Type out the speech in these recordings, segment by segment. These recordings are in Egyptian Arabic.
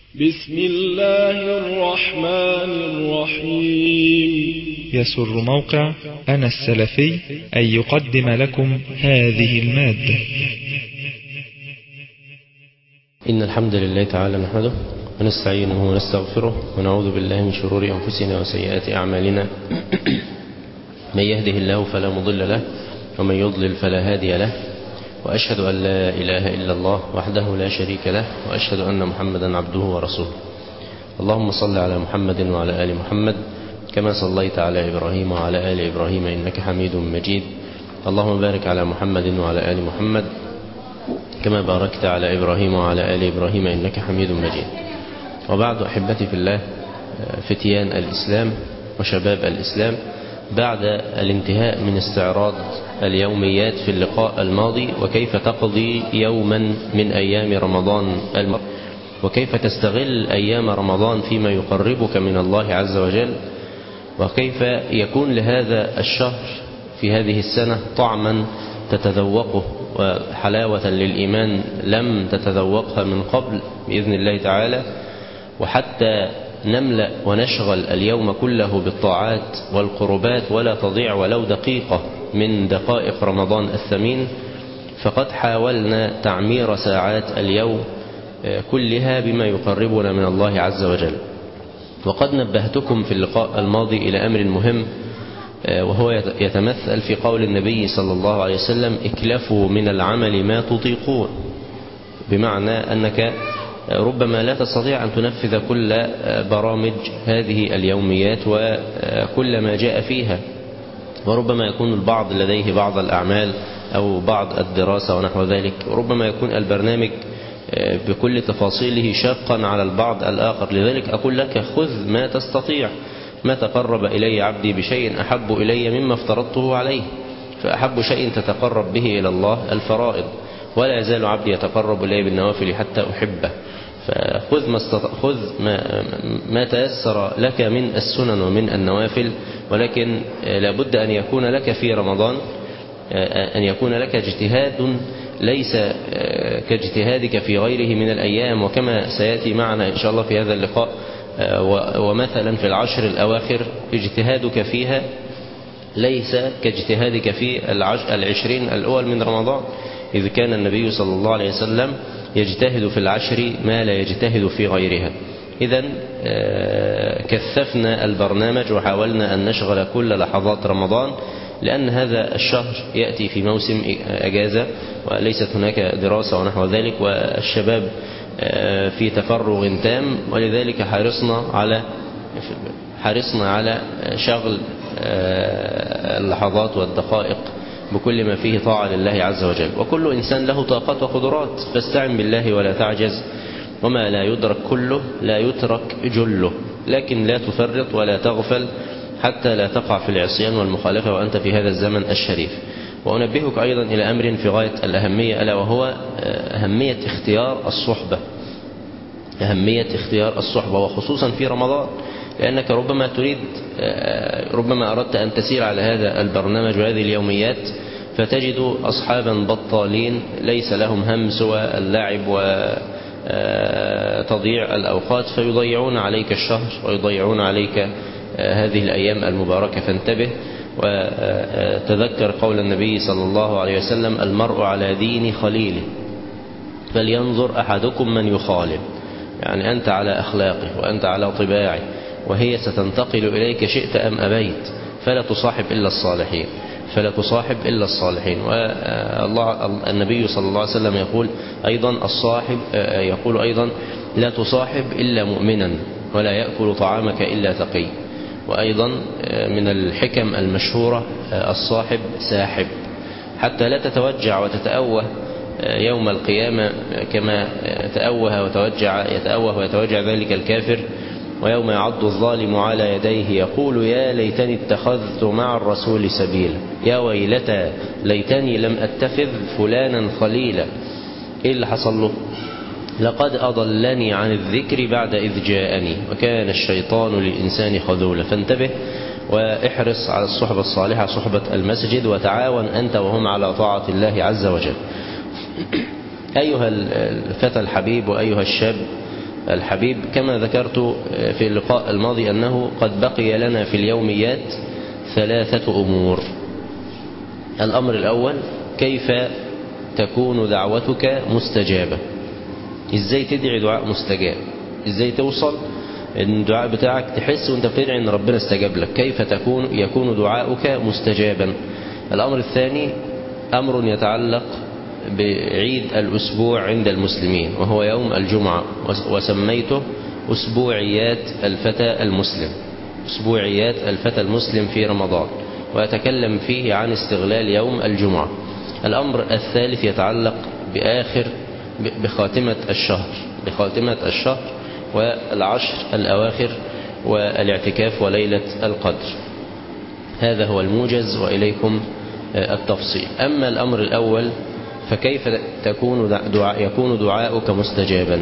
بسم الله الرحمن الرحيم يسر موقع أنا السلفي أن يقدم لكم هذه المادة إن الحمد لله تعالى نحمده ونستعينه ونستغفره ونعوذ بالله من شرور أنفسنا وسيئات أعمالنا من يهده الله فلا مضل له ومن يضلل فلا هادي له وأشهد أن لا إله إلا الله وحده لا شريك له وأشهد أن محمدا عبده ورسوله اللهم صل على محمد وعلى آل محمد كما صليت على إبراهيم وعلى آل إبراهيم إنك حميد مجيد اللهم بارك على محمد وعلى آل محمد كما باركت على إبراهيم وعلى آل إبراهيم إنك حميد مجيد وبعد أحبتي في الله فتيان الإسلام وشباب الإسلام بعد الانتهاء من استعراض اليوميات في اللقاء الماضي وكيف تقضي يوما من أيام رمضان الماضي وكيف تستغل أيام رمضان فيما يقربك من الله عز وجل وكيف يكون لهذا الشهر في هذه السنة طعما تتذوقه وحلاوة للإيمان لم تتذوقها من قبل بإذن الله تعالى وحتى نملأ ونشغل اليوم كله بالطاعات والقربات ولا تضيع ولو دقيقة من دقائق رمضان الثمين فقد حاولنا تعمير ساعات اليوم كلها بما يقربنا من الله عز وجل وقد نبهتكم في اللقاء الماضي إلى أمر مهم وهو يتمثل في قول النبي صلى الله عليه وسلم اكلفوا من العمل ما تطيقون بمعنى أنك ربما لا تستطيع أن تنفذ كل برامج هذه اليوميات وكل ما جاء فيها وربما يكون البعض لديه بعض الأعمال أو بعض الدراسة ونحو ذلك ربما يكون البرنامج بكل تفاصيله شاقا على البعض الآخر لذلك أقول لك خذ ما تستطيع ما تقرب إلي عبدي بشيء أحب إلي مما افترضته عليه فأحب شيء تتقرب به إلى الله الفرائض ولا يزال عبدي يتقرب إلي بالنوافل حتى أحبه فخذ ما, استط... خذ ما... ما تيسر لك من السنن ومن النوافل ولكن لابد أن يكون لك في رمضان أن يكون لك اجتهاد ليس كاجتهادك في غيره من الأيام وكما سيأتي معنا إن شاء الله في هذا اللقاء ومثلا في العشر الأواخر اجتهادك فيها ليس كاجتهادك في العشرين الأول من رمضان إذ كان النبي صلى الله عليه وسلم يجتهد في العشر ما لا يجتهد في غيرها إذا كثفنا البرنامج وحاولنا أن نشغل كل لحظات رمضان لأن هذا الشهر يأتي في موسم أجازة وليست هناك دراسة ونحو ذلك والشباب في تفرغ تام ولذلك حرصنا على حرصنا على شغل اللحظات والدقائق بكل ما فيه طاعة لله عز وجل وكل إنسان له طاقات وقدرات فاستعن بالله ولا تعجز وما لا يدرك كله لا يترك جله لكن لا تفرط ولا تغفل حتى لا تقع في العصيان والمخالفة وأنت في هذا الزمن الشريف وأنبهك أيضا إلى أمر في غاية الأهمية ألا وهو أهمية اختيار الصحبة أهمية اختيار الصحبة وخصوصا في رمضان لأنك ربما تريد ربما أردت أن تسير على هذا البرنامج وهذه اليوميات فتجد أصحابا بطالين ليس لهم هم سوى اللعب وتضييع الأوقات فيضيعون عليك الشهر ويضيعون عليك هذه الأيام المباركة فانتبه وتذكر قول النبي صلى الله عليه وسلم المرء على دين خليله فلينظر أحدكم من يخالف يعني أنت على أخلاقه وأنت على طباعه وهي ستنتقل إليك شئت أم أبيت فلا تصاحب إلا الصالحين فلا تصاحب إلا الصالحين والله النبي صلى الله عليه وسلم يقول أيضا الصاحب يقول أيضا لا تصاحب إلا مؤمنا ولا يأكل طعامك إلا تقي وأيضا من الحكم المشهورة الصاحب ساحب حتى لا تتوجع وتتأوه يوم القيامة كما تأوه وتوجع يتأوه ويتوجع ذلك الكافر ويوم يعض الظالم على يديه يقول يا ليتني اتخذت مع الرسول سبيلا يا ويلتى ليتني لم أتخذ فلانا خليلا إيه اللي حصل له لقد أضلني عن الذكر بعد إذ جاءني وكان الشيطان للإنسان خذولا فانتبه واحرص على الصحبة الصالحة صحبة المسجد وتعاون أنت وهم على طاعة الله عز وجل أيها الفتى الحبيب وأيها الشاب الحبيب كما ذكرت في اللقاء الماضي أنه قد بقي لنا في اليوميات ثلاثة أمور الأمر الأول كيف تكون دعوتك مستجابة ازاي تدعي دعاء مستجاب ازاي توصل ان الدعاء بتاعك تحس وانت بتدعي ان ربنا استجاب لك كيف تكون يكون دعاؤك مستجابا الامر الثاني امر يتعلق بعيد الاسبوع عند المسلمين وهو يوم الجمعة وسميته اسبوعيات الفتى المسلم اسبوعيات الفتى المسلم في رمضان ويتكلم فيه عن استغلال يوم الجمعة الأمر الثالث يتعلق بآخر بخاتمة الشهر بخاتمة الشهر والعشر الأواخر والاعتكاف وليلة القدر هذا هو الموجز وإليكم التفصيل أما الأمر الأول فكيف تكون دعاء يكون دعاؤك مستجابا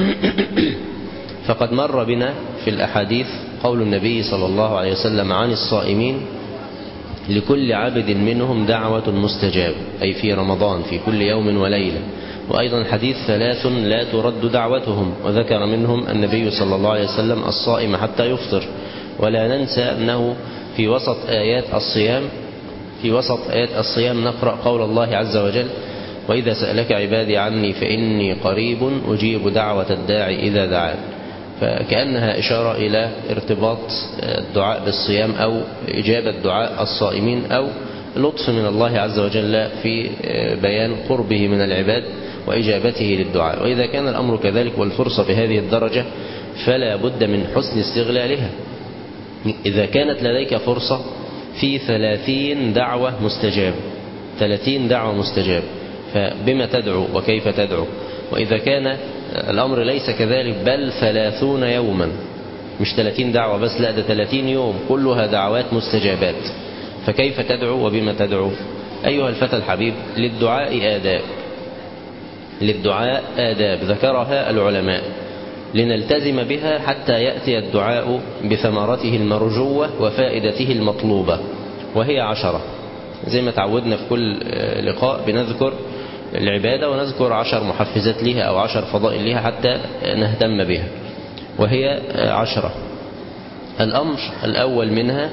فقد مر بنا في الأحاديث قول النبي صلى الله عليه وسلم عن الصائمين لكل عبد منهم دعوة مستجابة أي في رمضان في كل يوم وليلة وأيضا حديث ثلاث لا ترد دعوتهم وذكر منهم النبي صلى الله عليه وسلم الصائم حتى يفطر ولا ننسى أنه في وسط آيات الصيام في وسط آيات الصيام نقرأ قول الله عز وجل وإذا سألك عبادي عني فإني قريب أجيب دعوة الداعي إذا دعان فكأنها إشارة إلى ارتباط الدعاء بالصيام أو إجابة دعاء الصائمين أو لطف من الله عز وجل في بيان قربه من العباد وإجابته للدعاء وإذا كان الأمر كذلك والفرصة بهذه الدرجة فلا بد من حسن استغلالها إذا كانت لديك فرصة في ثلاثين دعوة مستجابة ثلاثين دعوة مستجابة فبما تدعو وكيف تدعو وإذا كان الأمر ليس كذلك بل ثلاثون يوما مش ثلاثين دعوة بس لا ده ثلاثين يوم كلها دعوات مستجابات فكيف تدعو وبما تدعو أيها الفتى الحبيب للدعاء آداب للدعاء آداب ذكرها العلماء لنلتزم بها حتى يأتي الدعاء بثمرته المرجوة وفائدته المطلوبة وهي عشرة زي ما تعودنا في كل لقاء بنذكر العبادة ونذكر عشر محفزات لها أو عشر فضائل لها حتى نهتم بها وهي عشرة الأمر الأول منها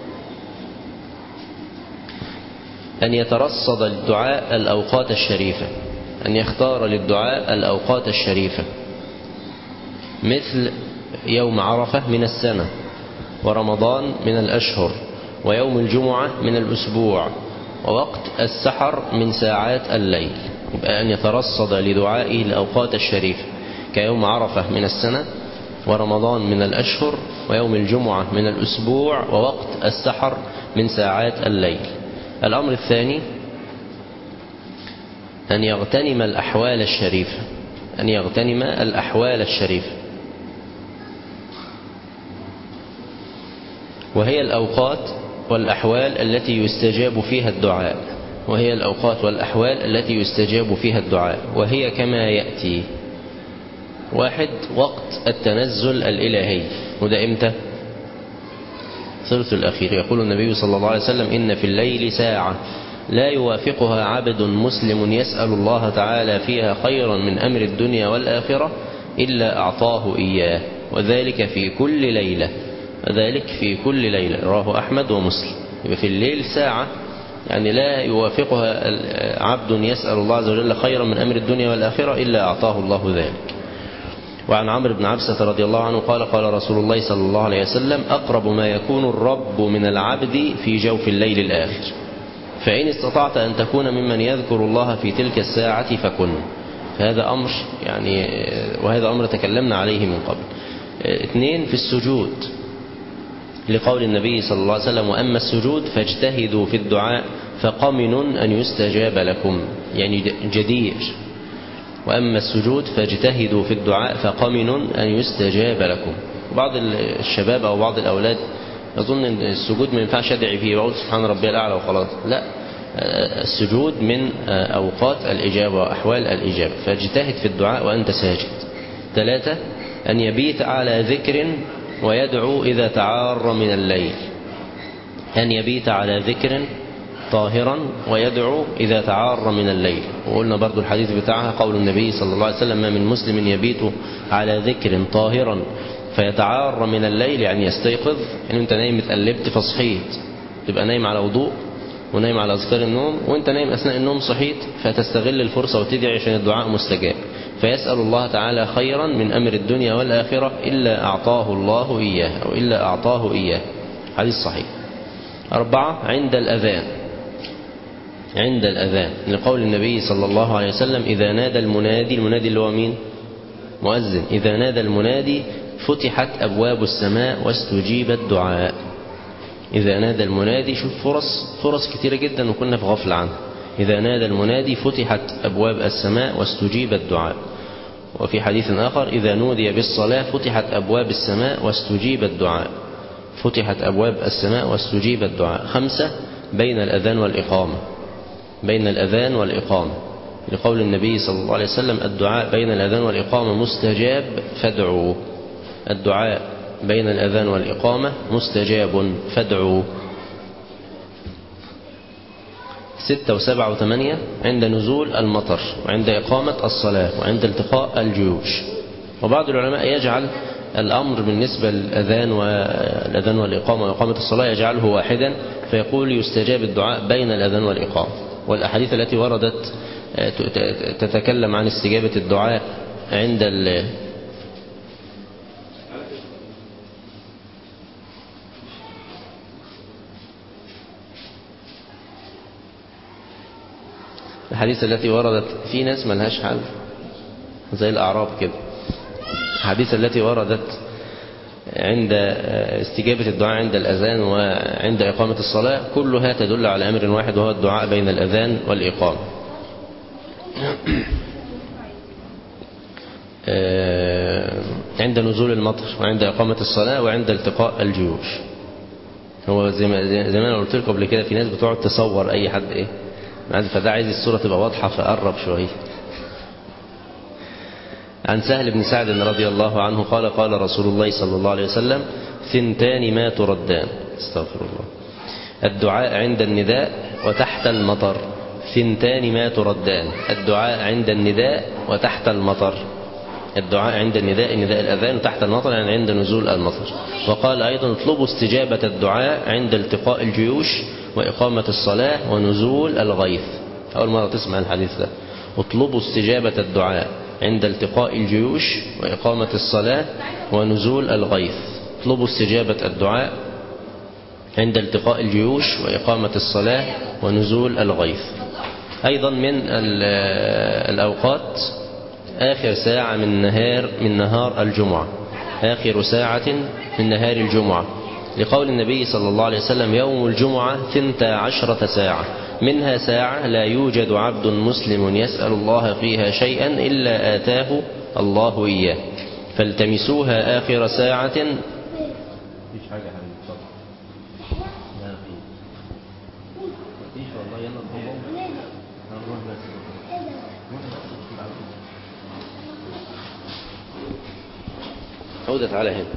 أن يترصد الدعاء الأوقات الشريفة أن يختار للدعاء الأوقات الشريفة مثل يوم عرفة من السنة ورمضان من الأشهر ويوم الجمعة من الأسبوع ووقت السحر من ساعات الليل يبقى أن يترصد لدعائه الأوقات الشريفة كيوم عرفة من السنة ورمضان من الأشهر ويوم الجمعة من الأسبوع ووقت السحر من ساعات الليل الأمر الثاني أن يغتنم الأحوال الشريفة أن يغتنم الأحوال الشريفة وهي الأوقات والأحوال التي يستجاب فيها الدعاء وهي الأوقات والأحوال التي يستجاب فيها الدعاء وهي كما يأتي واحد وقت التنزل الإلهي وده إمتى ثلث الأخير يقول النبي صلى الله عليه وسلم إن في الليل ساعة لا يوافقها عبد مسلم يسأل الله تعالى فيها خيرا من أمر الدنيا والآخرة إلا أعطاه إياه وذلك في كل ليلة وذلك في كل ليلة رواه أحمد ومسلم يبقى في الليل ساعة يعني لا يوافقها عبد يسأل الله عز وجل خيرا من أمر الدنيا والآخرة إلا أعطاه الله ذلك وعن عمرو بن عبسة رضي الله عنه قال قال رسول الله صلى الله عليه وسلم أقرب ما يكون الرب من العبد في جوف الليل الآخر فإن استطعت أن تكون ممن يذكر الله في تلك الساعة فكن هذا أمر يعني وهذا أمر تكلمنا عليه من قبل اثنين في السجود لقول النبي صلى الله عليه وسلم وأما السجود فاجتهدوا في الدعاء فقمن أن يستجاب لكم يعني جدير وأما السجود فاجتهدوا في الدعاء فقمن أن يستجاب لكم بعض الشباب أو بعض الأولاد أظن أن السجود ما ينفعش أدعي فيه وأقول سبحان ربي الأعلى وخلاص لا السجود من أوقات الإجابة وأحوال الإجابة فاجتهد في الدعاء وأنت ساجد ثلاثة أن يبيت على ذكر ويدعو إذا تعار من الليل أن يبيت على ذكر طاهرا ويدعو إذا تعار من الليل وقلنا برضو الحديث بتاعها قول النبي صلى الله عليه وسلم ما من مسلم يبيت على ذكر طاهرا فيتعار من الليل يعني يستيقظ يعني انت نايم اتقلبت فصحيت تبقى نايم على وضوء ونايم على أذكار النوم وانت نايم أثناء النوم صحيت فتستغل الفرصة وتدعي عشان الدعاء مستجاب فيسأل الله تعالى خيرا من أمر الدنيا والآخرة إلا أعطاه الله إياه أو إلا أعطاه إياه حديث صحيح أربعة عند الأذان عند الأذان لقول النبي صلى الله عليه وسلم إذا نادى المنادي المنادي اللي هو مين مؤذن إذا نادى المنادي فتحت أبواب السماء واستجيب الدعاء إذا نادى المنادي شوف فرص فرص كتيرة جدا وكنا في غفلة عنها إذا نادى المنادي فتحت أبواب السماء واستجيب الدعاء وفي حديث آخر إذا نودي بالصلاة فتحت أبواب السماء واستجيب الدعاء فتحت أبواب السماء واستجيب الدعاء خمسة بين الأذان والإقامة بين الأذان والإقامة لقول النبي صلى الله عليه وسلم الدعاء بين الأذان والإقامة مستجاب فادعوا الدعاء بين الأذان والإقامة مستجاب فادعوا ستة وسبعة وثمانية عند نزول المطر وعند إقامة الصلاة وعند التقاء الجيوش وبعض العلماء يجعل الأمر بالنسبة للأذان والأذان والإقامة وإقامة الصلاة يجعله واحدا فيقول يستجاب الدعاء بين الأذان والإقامة والأحاديث التي وردت تتكلم عن استجابة الدعاء عند الحديث التي وردت في ناس ملهاش حل زي الأعراب كده الحديث التي وردت عند استجابة الدعاء عند الأذان وعند إقامة الصلاة كلها تدل على أمر واحد وهو الدعاء بين الأذان والإقامة عند نزول المطر وعند إقامة الصلاة وعند التقاء الجيوش هو زي ما زي ما انا قلت لكم قبل كده في ناس بتقعد تصور اي حد ايه فده عايز الصورة تبقى واضحة فقرب شوية عن سهل بن سعد رضي الله عنه قال قال رسول الله صلى الله عليه وسلم ثنتان ما تردان استغفر الله الدعاء عند النداء وتحت المطر ثنتان ما تردان الدعاء عند النداء وتحت المطر الدعاء عند النداء نداء الأذان تحت المطر يعني عند نزول المطر وقال أيضا اطلبوا استجابة الدعاء عند التقاء الجيوش وإقامة الصلاة ونزول الغيث أول مرة تسمع الحديث ده اطلبوا استجابة الدعاء عند التقاء الجيوش وإقامة الصلاة ونزول الغيث اطلبوا استجابة الدعاء عند التقاء الجيوش وإقامة الصلاة ونزول الغيث أيضا من الأوقات آخر ساعة من نهار من نهار الجمعة آخر ساعة من نهار الجمعة لقول النبي صلى الله عليه وسلم يوم الجمعة ثنتا عشرة ساعة منها ساعة لا يوجد عبد مسلم يسأل الله فيها شيئا إلا آتاه الله إياه فالتمسوها آخر ساعة مفيش حاجة عودت على هنا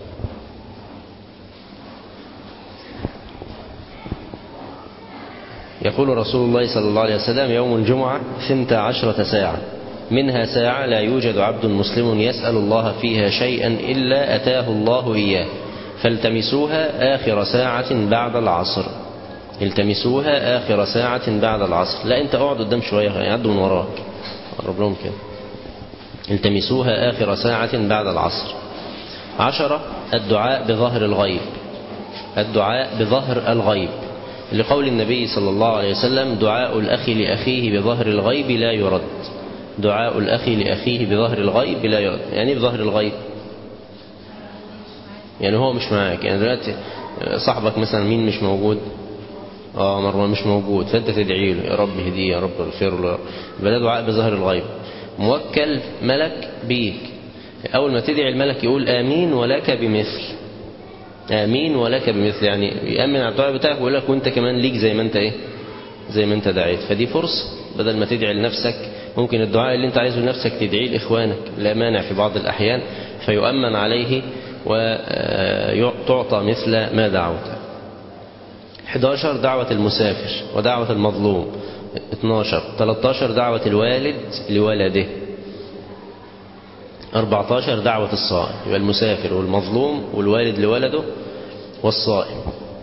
يقول رسول الله صلى الله عليه وسلم يوم الجمعة ثنتا عشرة ساعة منها ساعة لا يوجد عبد مسلم يسأل الله فيها شيئا إلا أتاه الله إياه فالتمسوها آخر ساعة بعد العصر التمسوها آخر ساعة بعد العصر لا أنت اقعد قدام شوية يعدوا من وراك قرب لهم كده التمسوها آخر ساعة بعد العصر عشرة الدعاء بظهر الغيب الدعاء بظهر الغيب لقول النبي صلى الله عليه وسلم دعاء الأخ لأخيه بظهر الغيب لا يرد دعاء الأخ لأخيه بظهر الغيب لا يرد يعني بظهر الغيب يعني هو مش معاك يعني دلوقتي صاحبك مثلا مين مش موجود اه مروان مش موجود فانت تدعي له يا رب هديه يا رب اغفر له يبقى ده دعاء بظهر الغيب موكل ملك بيك اول ما تدعي الملك يقول امين ولك بمثل امين ولك بمثل يعني يامن على الدعاء بتاعك ويقول لك وانت كمان ليك زي ما انت ايه زي ما انت دعيت فدي فرصه بدل ما تدعي لنفسك ممكن الدعاء اللي انت عايزه لنفسك تدعيه لاخوانك لا مانع في بعض الاحيان فيؤمن عليه وتعطى مثل ما دعوت 11 دعوة المسافر ودعوة المظلوم 12 13 دعوة الوالد لولده 14 دعوة الصائم يبقى المسافر والمظلوم والوالد لولده والصائم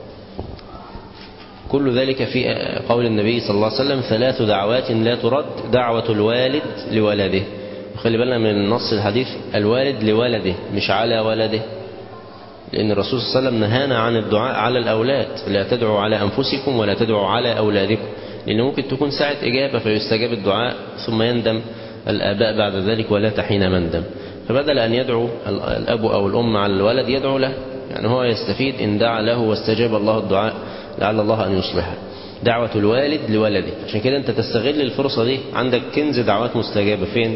كل ذلك في قول النبي صلى الله عليه وسلم ثلاث دعوات لا ترد دعوة الوالد لولده خلي بالنا من نص الحديث الوالد لولده مش على ولده لأن الرسول صلى الله عليه وسلم نهانا عن الدعاء على الأولاد لا تدعوا على أنفسكم ولا تدعوا على أولادكم لأن ممكن تكون ساعة إجابة فيستجاب الدعاء ثم يندم الآباء بعد ذلك ولا تحين مندم فبدل أن يدعو الأب أو الأم على الولد يدعو له يعني هو يستفيد إن دعا له واستجاب الله الدعاء لعل الله أن يصلحه دعوة الوالد لولده عشان كده أنت تستغل الفرصة دي عندك كنز دعوات مستجابة فين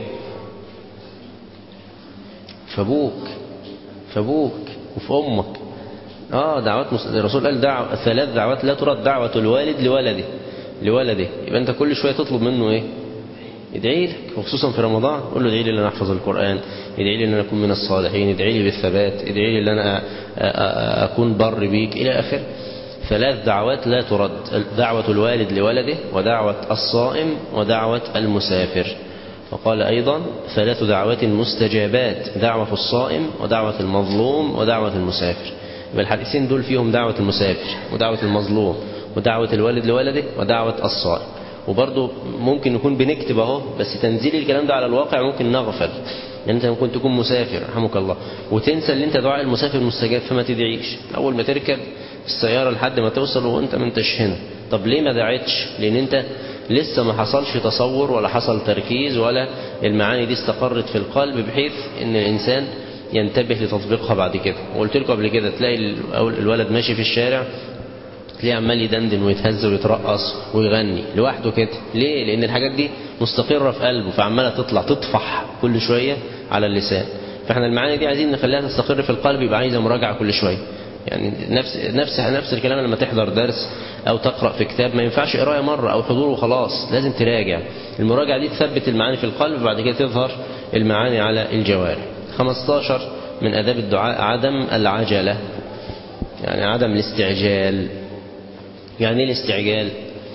فابوك فابوك وفي أمك آه دعوات مس... الرسول قال دعوة ثلاث دعوات لا ترد دعوة الوالد لولده لولده يبقى أنت كل شوية تطلب منه إيه ادعي لك وخصوصا في رمضان قول له ادعي لي ان انا احفظ القرآن ادعي لي ان انا اكون من الصالحين ادعي لي بالثبات ادعي لي ان انا اكون بر بيك الى اخره ثلاث دعوات لا ترد دعوة الوالد لولده ودعوة الصائم ودعوة المسافر وقال أيضا ثلاث دعوات مستجابات دعوة الصائم ودعوة المظلوم ودعوة المسافر يبقى الحديثين دول فيهم دعوة المسافر ودعوة المظلوم ودعوة الوالد لولده ودعوة الصائم وبرضه ممكن نكون بنكتب اهو بس تنزيل الكلام ده على الواقع ممكن نغفل يعني انت ممكن تكون مسافر رحمك الله وتنسى ان انت دعاء المسافر مستجاب فما تدعيش اول ما تركب السيارة لحد ما توصل وانت ما انتش هنا طب ليه ما دعيتش لان انت لسه ما حصلش تصور ولا حصل تركيز ولا المعاني دي استقرت في القلب بحيث ان الانسان ينتبه لتطبيقها بعد كده وقلت لكم قبل كده تلاقي الولد ماشي في الشارع تلاقيه عمال يدندن ويتهز ويترقص ويغني لوحده كده ليه لان الحاجات دي مستقرة في قلبه فعمالة تطلع تطفح كل شوية على اللسان فاحنا المعاني دي عايزين نخليها تستقر في القلب يبقى عايزة مراجعة كل شوية يعني نفس نفس نفس الكلام لما تحضر درس او تقرا في كتاب ما ينفعش قرايه مره او حضور وخلاص لازم تراجع المراجعه دي تثبت المعاني في القلب وبعد كده تظهر المعاني على الجوارح 15 من اداب الدعاء عدم العجله يعني عدم الاستعجال يعني ايه الاستعجال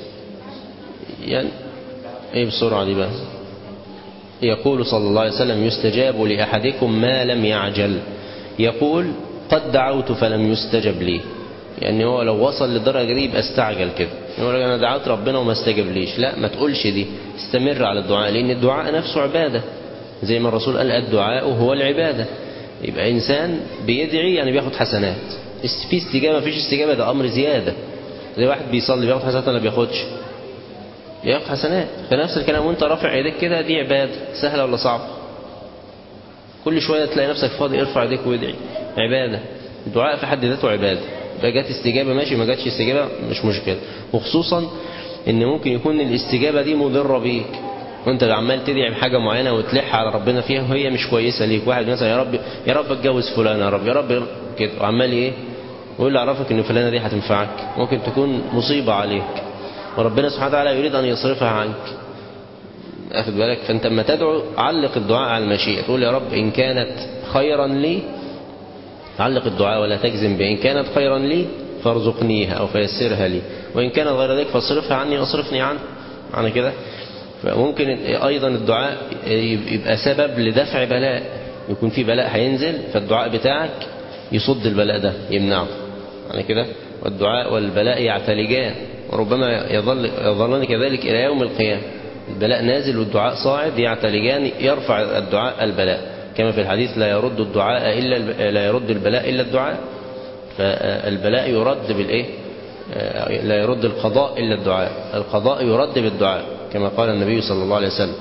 يعني ايه بسرعه دي بقى يقول صلى الله عليه وسلم يستجاب لاحدكم ما لم يعجل يقول قد دعوت فلم يستجب لي يعني هو لو وصل للدرجة دي يبقى استعجل كده يقول لك أنا دعوت ربنا وما استجاب ليش لا ما تقولش دي استمر على الدعاء لأن الدعاء نفسه عبادة زي ما الرسول قال الدعاء هو العبادة يبقى إنسان بيدعي يعني بياخد حسنات في استجابة مفيش استجابة ده أمر زيادة زي واحد بيصلي بياخد حسنات ولا بياخدش بياخد حسنات فنفس الكلام وانت رافع ايديك كده دي عبادة سهلة ولا صعبة كل شوية تلاقي نفسك فاضي ارفع ايديك وادعي عبادة الدعاء في حد ذاته عبادة يبقى جت استجابة ماشي ما جاتش استجابة مش مشكلة وخصوصا ان ممكن يكون الاستجابة دي مضرة بيك وانت عمال تدعي بحاجة معينة وتلح على ربنا فيها وهي مش كويسة ليك واحد مثلا يا رب يا رب اتجوز فلان يا رب يا رب كده وعمال ايه ويقول لي اعرفك ان فلانة دي هتنفعك ممكن تكون مصيبة عليك وربنا سبحانه وتعالى يريد ان يصرفها عنك اخد بالك فانت لما تدعو علق الدعاء على المشيئة تقول يا رب ان كانت خيرا لي علق الدعاء ولا تجزم بإن كانت خيرا لي فارزقنيها أو فيسرها لي وإن كانت غير ذلك فاصرفها عني واصرفني عنه معنى كده فممكن أيضا الدعاء يبقى سبب لدفع بلاء يكون في بلاء هينزل فالدعاء بتاعك يصد البلاء ده يمنعه معنى كده والدعاء والبلاء يعتلجان وربما يظل يظلان كذلك إلى يوم القيامة البلاء نازل والدعاء صاعد يعتلجان يرفع الدعاء البلاء كما في الحديث لا يرد الدعاء إلا لا يرد البلاء إلا الدعاء فالبلاء يرد بالإيه لا يرد القضاء إلا الدعاء القضاء يرد بالدعاء كما قال النبي صلى الله عليه وسلم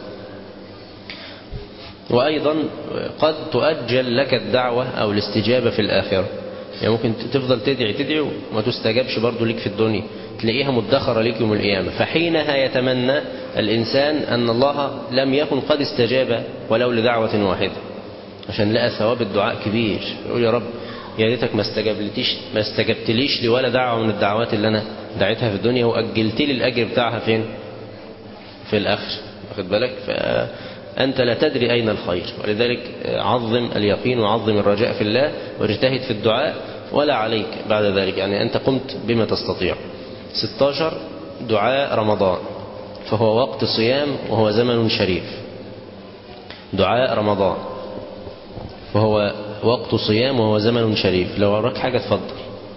وأيضا قد تؤجل لك الدعوة أو الاستجابة في الآخرة يعني ممكن تفضل تدعي تدعي وما تستجابش برضو ليك في الدنيا تلاقيها مدخرة ليك يوم القيامة فحينها يتمنى الإنسان أن الله لم يكن قد استجاب ولو لدعوة واحدة عشان لقى ثواب الدعاء كبير يقول يا رب يا ريتك ما استجبتليش ما استجبتليش لولا دعوة من الدعوات اللي أنا دعيتها في الدنيا وأجلت لي الأجر بتاعها فين في الآخر واخد بالك فأنت لا تدري أين الخير ولذلك عظم اليقين وعظم الرجاء في الله واجتهد في الدعاء ولا عليك بعد ذلك يعني أنت قمت بما تستطيع 16 دعاء رمضان فهو وقت صيام وهو زمن شريف دعاء رمضان فهو وقت صيام وهو زمن شريف لو وراك حاجة تفضل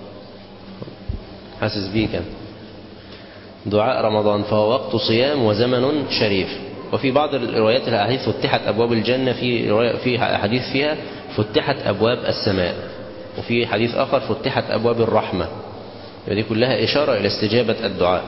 حاسس بيك أنا دعاء رمضان فهو وقت صيام وزمن شريف وفي بعض الروايات الأحاديث فتحت أبواب الجنة في رواية في أحاديث فيها فتحت أبواب السماء وفي حديث آخر فتحت أبواب الرحمة دي كلها إشارة إلى استجابة الدعاء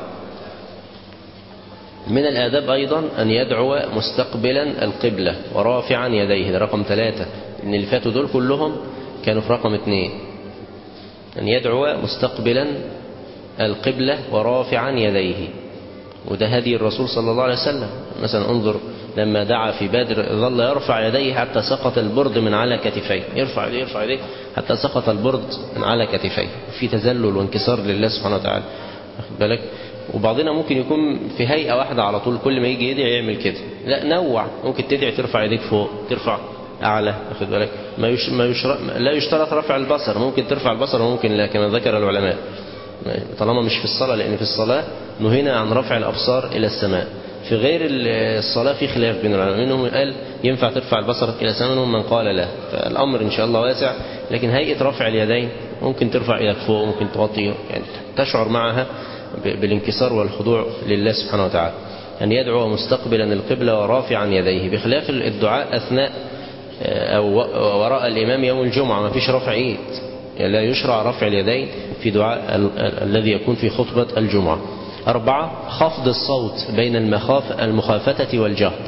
من الآداب أيضا أن يدعو مستقبلا القبلة ورافعا يديه ده رقم ثلاثة إن اللي فاتوا دول كلهم كانوا في رقم اثنين أن يدعو مستقبلا القبلة ورافعا يديه وده هدي الرسول صلى الله عليه وسلم مثلا انظر لما دعا في بدر ظل يرفع يديه حتى سقط البرد من على كتفيه يرفع يديه يرفع يديه حتى سقط البرد من على كتفيه في تذلل وانكسار لله سبحانه وتعالى واخد بالك وبعضنا ممكن يكون في هيئة واحدة على طول كل ما يجي يدعي يعمل كده لا نوع ممكن تدعي ترفع يديك فوق ترفع أعلى واخد بالك ما يش ما يشر... لا يشترط رفع البصر ممكن ترفع البصر وممكن لا كما ذكر العلماء طالما مش في الصلاة لأن في الصلاة نهينا عن رفع الأبصار إلى السماء في غير الصلاة في خلاف بين العلماء منهم قال ينفع ترفع البصر إلى السماء منهم من قال لا فالأمر إن شاء الله واسع لكن هيئة رفع اليدين ممكن ترفع إلى فوق ممكن توطي يعني تشعر معها بالانكسار والخضوع لله سبحانه وتعالى أن يدعو مستقبلا القبلة ورافعا يديه بخلاف الدعاء أثناء أو وراء الإمام يوم الجمعة ما فيش رفع إيد يعني لا يشرع رفع اليدين في دعاء ال الذي يكون في خطبة الجمعة أربعة خفض الصوت بين المخاف المخافتة والجهر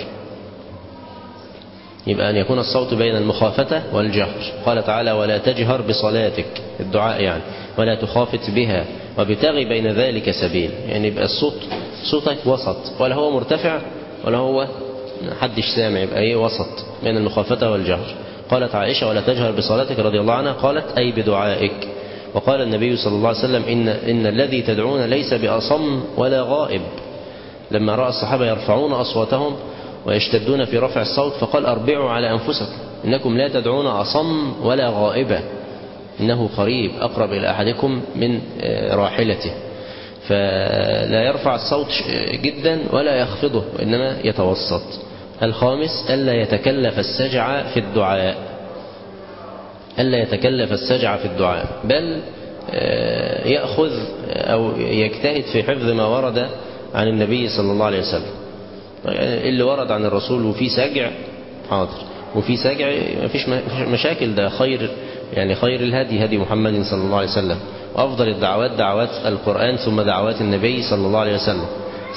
يبقى أن يكون الصوت بين المخافة والجهر قال تعالى ولا تجهر بصلاتك الدعاء يعني ولا تخافت بها وابتغي بين ذلك سبيل يعني يبقى الصوت صوتك وسط ولا هو مرتفع ولا هو حدش سامع يبقى ايه وسط بين المخافة والجهر قالت عائشة ولا تجهر بصلاتك رضي الله عنها قالت أي بدعائك وقال النبي صلى الله عليه وسلم إن, إن الذي تدعون ليس بأصم ولا غائب لما رأى الصحابة يرفعون أصواتهم ويشتدون في رفع الصوت فقال أربعوا على أنفسكم إنكم لا تدعون أصم ولا غائبة إنه قريب أقرب إلى أحدكم من راحلته فلا يرفع الصوت جدا ولا يخفضه وإنما يتوسط الخامس ألا يتكلف السجع في الدعاء ألا يتكلف السجع في الدعاء بل يأخذ أو يجتهد في حفظ ما ورد عن النبي صلى الله عليه وسلم اللي ورد عن الرسول وفي سجع حاضر وفي سجع ما فيش مشاكل ده خير يعني خير الهدي هدي محمد صلى الله عليه وسلم وأفضل الدعوات دعوات القرآن ثم دعوات النبي صلى الله عليه وسلم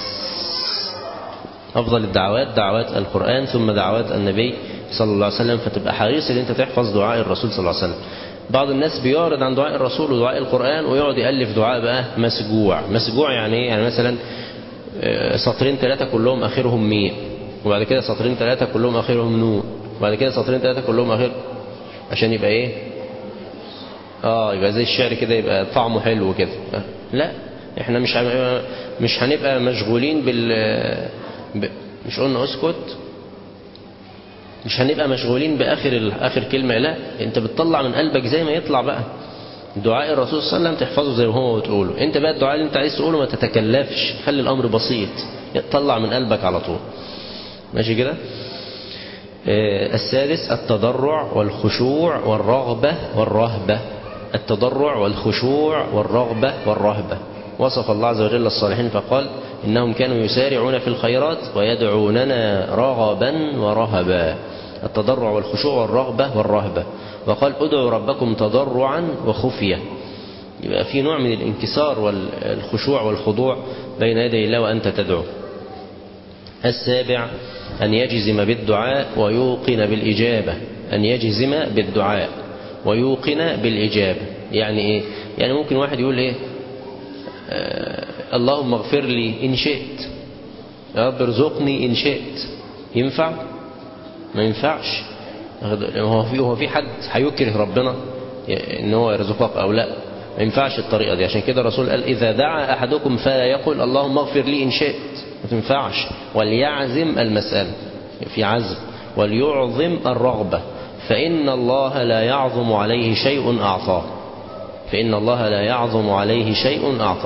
أفضل الدعوات دعوات القرآن ثم دعوات النبي صلى الله عليه وسلم فتبقى حريص ان انت تحفظ دعاء الرسول صلى الله عليه وسلم بعض الناس بيعرض عن دعاء الرسول ودعاء القرآن ويقعد يألف دعاء بقى مسجوع مسجوع يعني ايه يعني مثلا سطرين ثلاثة كلهم آخرهم ميم وبعد كده سطرين ثلاثة كلهم آخرهم نون وبعد كده سطرين ثلاثة كلهم آخر عشان يبقى ايه اه يبقى زي الشعر كده يبقى طعمه حلو كده لا احنا مش مش هنبقى مشغولين بال ب... مش قلنا اسكت مش هنبقى مشغولين باخر ال... اخر كلمه لا انت بتطلع من قلبك زي ما يطلع بقى دعاء الرسول صلى الله عليه وسلم تحفظه زي ما هو بتقوله انت بقى الدعاء اللي انت عايز تقوله ما تتكلفش خلي الامر بسيط طلع من قلبك على طول ماشي كده آه السادس التضرع والخشوع والرغبه والرهبه التضرع والخشوع والرغبه والرهبه وصف الله عز وجل الصالحين فقال إنهم كانوا يسارعون في الخيرات ويدعوننا رغبا ورهبا التضرع والخشوع والرغبة والرهبة وقال ادعوا ربكم تضرعا وخفية يبقى في نوع من الانكسار والخشوع والخضوع بين يدي الله وأنت تدعو السابع أن يجزم بالدعاء ويوقن بالإجابة أن يجزم بالدعاء ويوقن بالإجابة يعني إيه يعني ممكن واحد يقول إيه آه اللهم اغفر لي إن شئت يا رب ارزقني إن شئت ينفع ما ينفعش هو في هو في حد هيكره ربنا ان هو يرزقك او لا ما ينفعش الطريقه دي عشان كده الرسول قال اذا دعا احدكم فلا يقل اللهم اغفر لي ان شئت ما تنفعش وليعزم المساله في عزم وليعظم الرغبه فان الله لا يعظم عليه شيء اعطاه فان الله لا يعظم عليه شيء اعطاه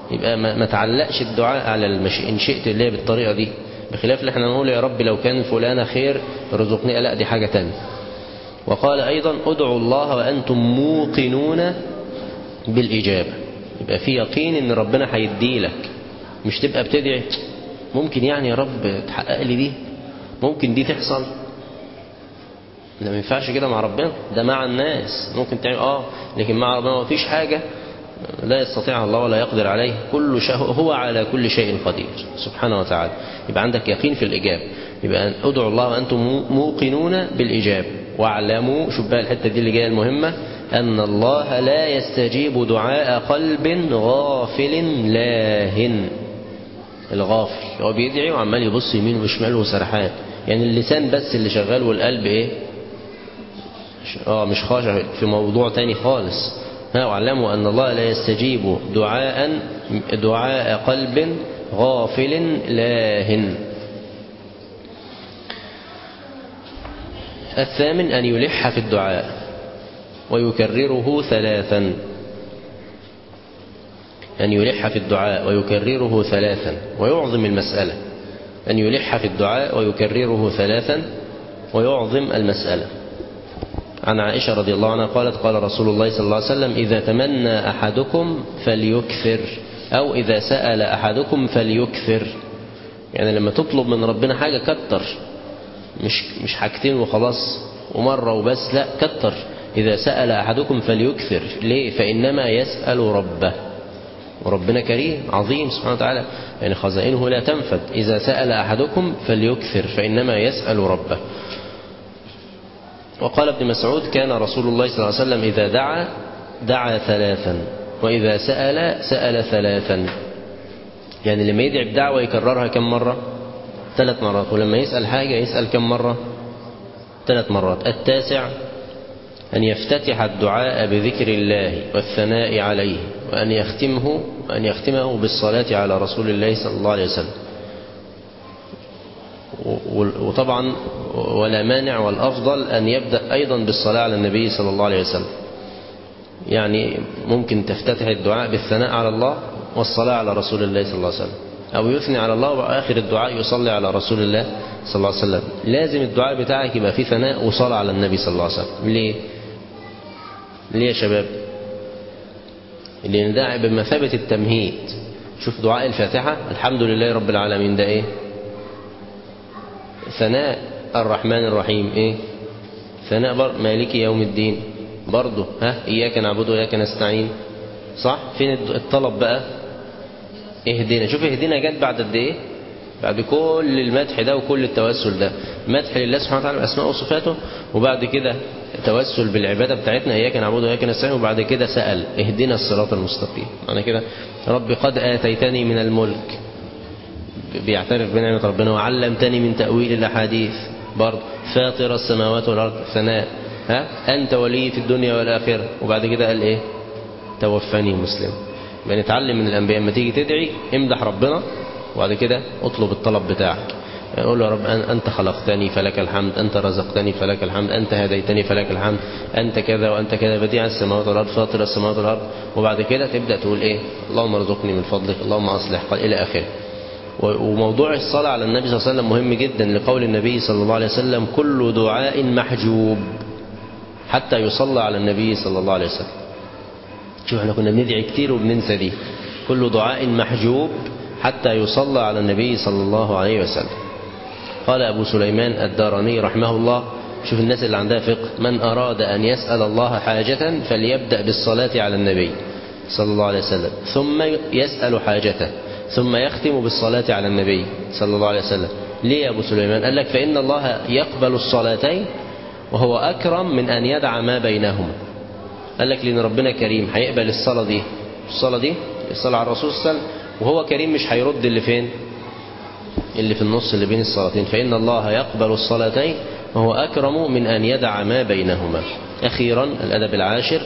يبقى ما, ما تعلقش الدعاء على المشي إن شئت الله بالطريقة دي بخلاف اللي احنا نقول يا رب لو كان فلانة خير رزقني لا دي حاجة تانية وقال أيضا ادعوا الله وأنتم موقنون بالإجابة يبقى في يقين ان ربنا هيديلك مش تبقى بتدعي ممكن يعني يا رب تحقق لي دي ممكن دي تحصل ده ما ينفعش كده مع ربنا ده مع الناس ممكن تعمل اه لكن مع ربنا ما فيش حاجة لا يستطيعها الله ولا يقدر عليه كل شيء هو على كل شيء قدير سبحانه وتعالى يبقى عندك يقين في الإجابة يبقى ادعوا الله وأنتم موقنون بالإجابة واعلموا شوف بقى الحتة دي اللي جاية المهمة أن الله لا يستجيب دعاء قلب غافل لاهن الغافل هو بيدعي وعمال يبص يمين وشمال وسرحان يعني اللسان بس اللي شغال والقلب ايه اه مش خاشع في موضوع تاني خالص ها واعلموا أن الله لا يستجيب دعاء دعاء قلب غافل لاهن الثامن أن يلح في الدعاء ويكرره ثلاثا أن يلح في الدعاء ويكرره ثلاثا ويعظم المسألة أن يلح في الدعاء ويكرره ثلاثا ويعظم المسألة عن عائشة رضي الله عنها قالت قال رسول الله صلى الله عليه وسلم إذا تمنى أحدكم فليكثر أو إذا سأل أحدكم فليكثر يعني لما تطلب من ربنا حاجة كتر مش مش حاجتين وخلاص ومرة وبس لا كتر إذا سأل أحدكم فليكثر ليه فإنما يسأل ربه وربنا كريم عظيم سبحانه وتعالى يعني خزائنه لا تنفد إذا سأل أحدكم فليكثر فإنما يسأل ربه وقال ابن مسعود كان رسول الله صلى الله عليه وسلم إذا دعا دعا ثلاثا وإذا سأل سأل ثلاثا يعني لما يدعي بدعوة يكررها كم مرة ثلاث مرات ولما يسأل حاجة يسأل كم مرة ثلاث مرات التاسع أن يفتتح الدعاء بذكر الله والثناء عليه وأن يختمه وأن يختمه بالصلاة على رسول الله صلى الله عليه وسلم وطبعا ولا مانع والأفضل أن يبدأ أيضا بالصلاة على النبي صلى الله عليه وسلم يعني ممكن تفتتح الدعاء بالثناء على الله والصلاة على رسول الله صلى الله عليه وسلم أو يثني على الله وآخر الدعاء يصلي على رسول الله صلى الله عليه وسلم لازم الدعاء بتاعك يبقى فيه ثناء وصلاة على النبي صلى الله عليه وسلم ليه؟ ليه يا شباب؟ لأن ده بمثابة التمهيد شوف دعاء الفاتحة الحمد لله رب العالمين ده إيه؟ ثناء الرحمن الرحيم إيه؟ ثناء بر... مالك يوم الدين برضه ها إياك نعبد وإياك نستعين صح؟ فين الطلب بقى؟ اهدنا شوف اهدنا جت بعد قد ايه بعد كل المدح ده وكل التوسل ده مدح لله سبحانه وتعالى باسماء وصفاته وبعد كده توسل بالعباده بتاعتنا اياك نعبد واياك نستعين وبعد كده سال اهدنا الصراط المستقيم معنى كده رب قد اتيتني من الملك بيعترف بنعمه ربنا وعلمتني من تاويل الاحاديث برضه فاطر السماوات والارض ثناء ها انت ولي في الدنيا والاخره وبعد كده قال ايه توفني مسلم بنتعلم من الأنبياء لما تيجي تدعي امدح ربنا وبعد كده اطلب الطلب بتاعك قول له يا رب أنت خلقتني فلك الحمد أنت رزقتني فلك الحمد أنت هديتني فلك الحمد أنت كذا وأنت كذا بديع السماوات والأرض فاطر السماوات والأرض وبعد كده تبدأ تقول إيه اللهم ارزقني من فضلك اللهم أصلح إلى آخره وموضوع الصلاة على النبي صلى الله عليه وسلم مهم جدا لقول النبي صلى الله عليه وسلم كل دعاء محجوب حتى يصلى على النبي صلى الله عليه وسلم شوف احنا كنا بندعي كتير وبننسى دي كل دعاء محجوب حتى يصلى على النبي صلى الله عليه وسلم قال أبو سليمان الداراني رحمه الله شوف الناس اللي عندها فقه من أراد أن يسأل الله حاجة فليبدأ بالصلاة على النبي صلى الله عليه وسلم ثم يسأل حاجته ثم يختم بالصلاة على النبي صلى الله عليه وسلم ليه يا أبو سليمان قال لك فإن الله يقبل الصلاتين وهو أكرم من أن يدع ما بينهما قال لك لأن ربنا كريم هيقبل الصلاة دي الصلاة دي الصلاة على الرسول صلى الله عليه وسلم وهو كريم مش هيرد اللي فين اللي في النص اللي بين الصلاتين فإن الله يقبل الصلاتين وهو أكرم من أن يدع ما بينهما أخيرا الأدب العاشر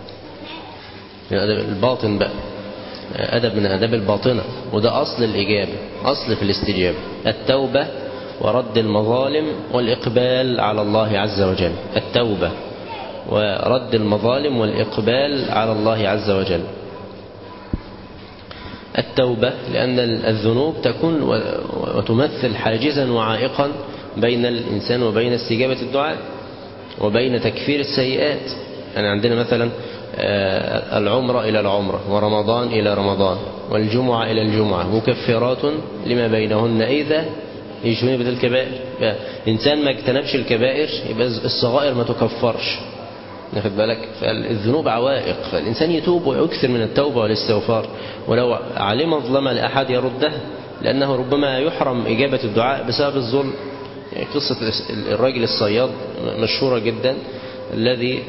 الأدب الباطن بقى أدب من أداب الباطنة وده أصل الإجابة أصل في الاستجابة التوبة ورد المظالم والإقبال على الله عز وجل التوبة ورد المظالم والإقبال على الله عز وجل التوبة لأن الذنوب تكون وتمثل حاجزا وعائقا بين الإنسان وبين استجابة الدعاء وبين تكفير السيئات يعني عندنا مثلا العمرة إلى العمرة ورمضان إلى رمضان والجمعة إلى الجمعة مكفرات لما بينهن إذا يجتنب الكبائر إنسان ما اجتنبش الكبائر يبقى الصغائر ما تكفرش ناخد بالك فالذنوب عوائق فالإنسان يتوب ويكثر من التوبة والاستغفار ولو علم ظلم لأحد يردها لأنه ربما يحرم إجابة الدعاء بسبب الظلم يعني قصة الراجل الصياد مشهورة جدا الذي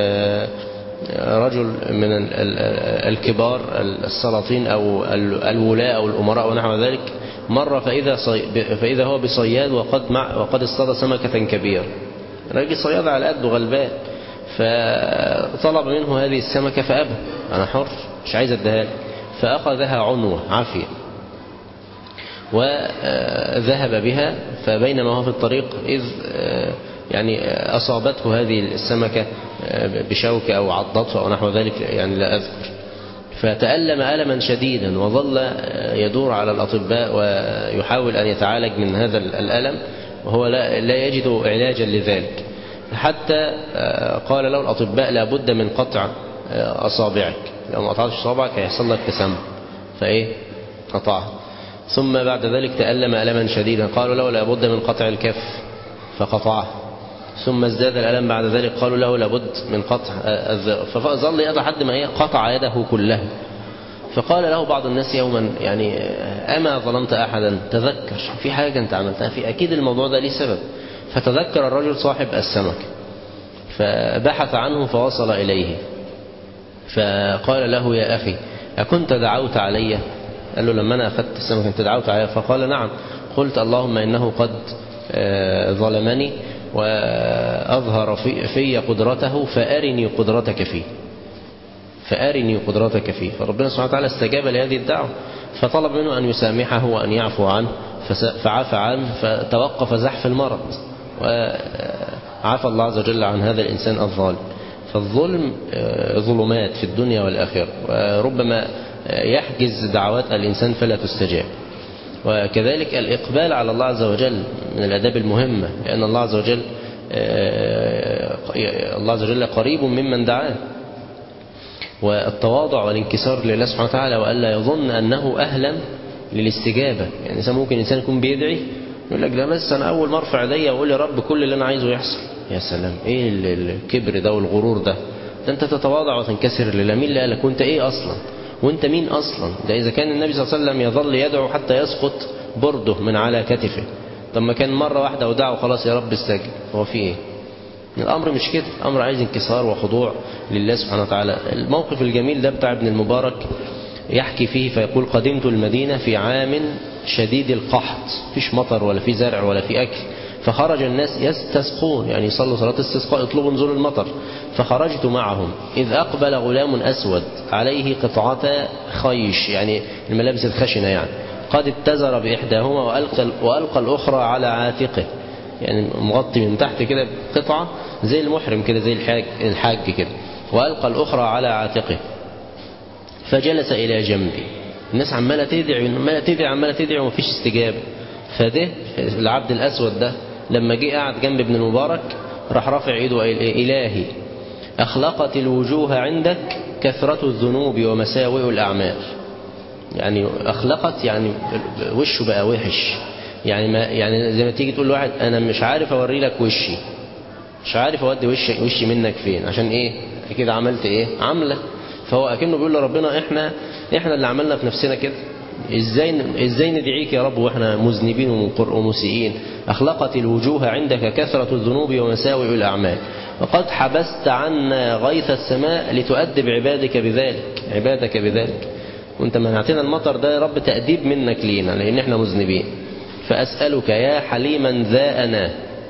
رجل من الكبار السلاطين أو الولاء أو الأمراء ونحو ذلك مر فإذا, صي... فإذا هو بصياد وقد, مع... وقد اصطاد سمكة كبيرة راجل صياد على قده غلبان فطلب منه هذه السمكة فأبى أنا حر مش عايز اديها فأخذها عنوة عافية وذهب بها فبينما هو في الطريق إذ يعني أصابته هذه السمكة بشوكة أو عضته أو نحو ذلك يعني لا أذكر فتألم ألما شديدا وظل يدور على الأطباء ويحاول أن يتعالج من هذا الألم وهو لا يجد علاجا لذلك حتى قال له الأطباء لابد من قطع أصابعك لو ما قطعتش أصابعك هيحصل لك تسمم فإيه قطعها ثم بعد ذلك تألم ألما شديدا قالوا له لابد من قطع الكف فقطعه ثم ازداد الألم بعد ذلك قالوا له لابد من قطع الذئب فظل يد حد ما هي قطع يده كلها فقال له بعض الناس يوما يعني أما ظلمت أحدا تذكر في حاجة أنت عملتها في أكيد الموضوع ده ليه سبب فتذكر الرجل صاحب السمك فبحث عنه فوصل إليه فقال له يا أخي أكنت دعوت علي قال له لما أنا أخذت السمك أنت دعوت علي فقال نعم قلت اللهم إنه قد ظلمني وأظهر في, في قدرته فأرني قدرتك فيه فأرني قدرتك فيه فربنا سبحانه وتعالى استجاب لهذه الدعوة فطلب منه أن يسامحه وأن يعفو عنه فعفى عنه فتوقف زحف المرض وعفى الله عز وجل عن هذا الإنسان الظالم فالظلم ظلمات في الدنيا والآخرة وربما يحجز دعوات الإنسان فلا تستجاب وكذلك الإقبال على الله عز وجل من الأداب المهمة لأن الله عز وجل الله عز وجل قريب ممن دعاه والتواضع والانكسار لله سبحانه وتعالى وألا يظن أنه أهلا للاستجابة يعني إنسان ممكن إنسان يكون بيدعي يقول لك ده بس أنا أول ما ارفع ايديا وأقول يا رب كل اللي أنا عايزه يحصل يا سلام إيه الكبر ده والغرور ده ده أنت تتواضع وتنكسر لله مين اللي قالك وأنت إيه أصلا وانت مين اصلا ده اذا كان النبي صلى الله عليه وسلم يظل يدعو حتى يسقط برده من على كتفه طب ما كان مرة واحدة ودعه خلاص يا رب استجب هو في ايه الامر مش كده الامر عايز انكسار وخضوع لله سبحانه وتعالى الموقف الجميل ده بتاع ابن المبارك يحكي فيه فيقول قدمت المدينة في عام شديد القحط فيش مطر ولا في زرع ولا في أكل فخرج الناس يستسقون يعني يصلوا صلاة استسقاء يطلبوا نزول المطر فخرجت معهم إذ أقبل غلام أسود عليه قطعة خيش يعني الملابس الخشنة يعني قد اتزر بإحداهما وألقى, وألقى الأخرى على عاتقه يعني مغطي من تحت كده قطعة زي المحرم كده زي الحاج, الحاج كده وألقى الأخرى على عاتقه فجلس إلى جنبي الناس عمالة تدعي عمالة تدعي عمالة تدعي ومفيش استجابة فده العبد الأسود ده لما جه قاعد جنب ابن المبارك راح رافع ايده وقال ايه إلهي أخلقت الوجوه عندك كثرة الذنوب ومساوئ الأعمال يعني أخلقت يعني وشه بقى وحش يعني ما يعني زي ما تيجي تقول لواحد أنا مش عارف أوري لك وشي مش عارف أودي وشي, وشي منك فين عشان إيه كده عملت إيه عملة فهو أكنه بيقول لربنا إحنا إحنا اللي عملنا في نفسنا كده ازاي ازاي ندعيك يا رب واحنا مذنبين ومسيئين اخلقت الوجوه عندك كثرة الذنوب ومساوئ الاعمال وقد حبست عنا غيث السماء لتؤدب عبادك بذلك عبادك بذلك وانت منعتنا المطر ده يا رب تأديب منك لينا لان احنا مذنبين فاسألك يا حليما ذا انا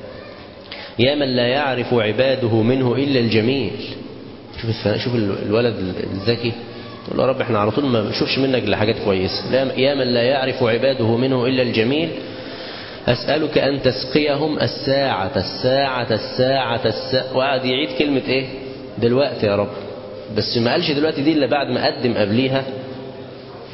يا من لا يعرف عباده منه الا الجميل شوف شوف الولد الذكي تقول له يا رب احنا على طول ما بنشوفش منك الا حاجات كويسه يا من لا يعرف عباده منه الا الجميل اسالك ان تسقيهم الساعه الساعه الساعه الساعه وقعد يعيد كلمه ايه دلوقتي يا رب بس ما قالش دلوقتي دي الا بعد ما قدم قبليها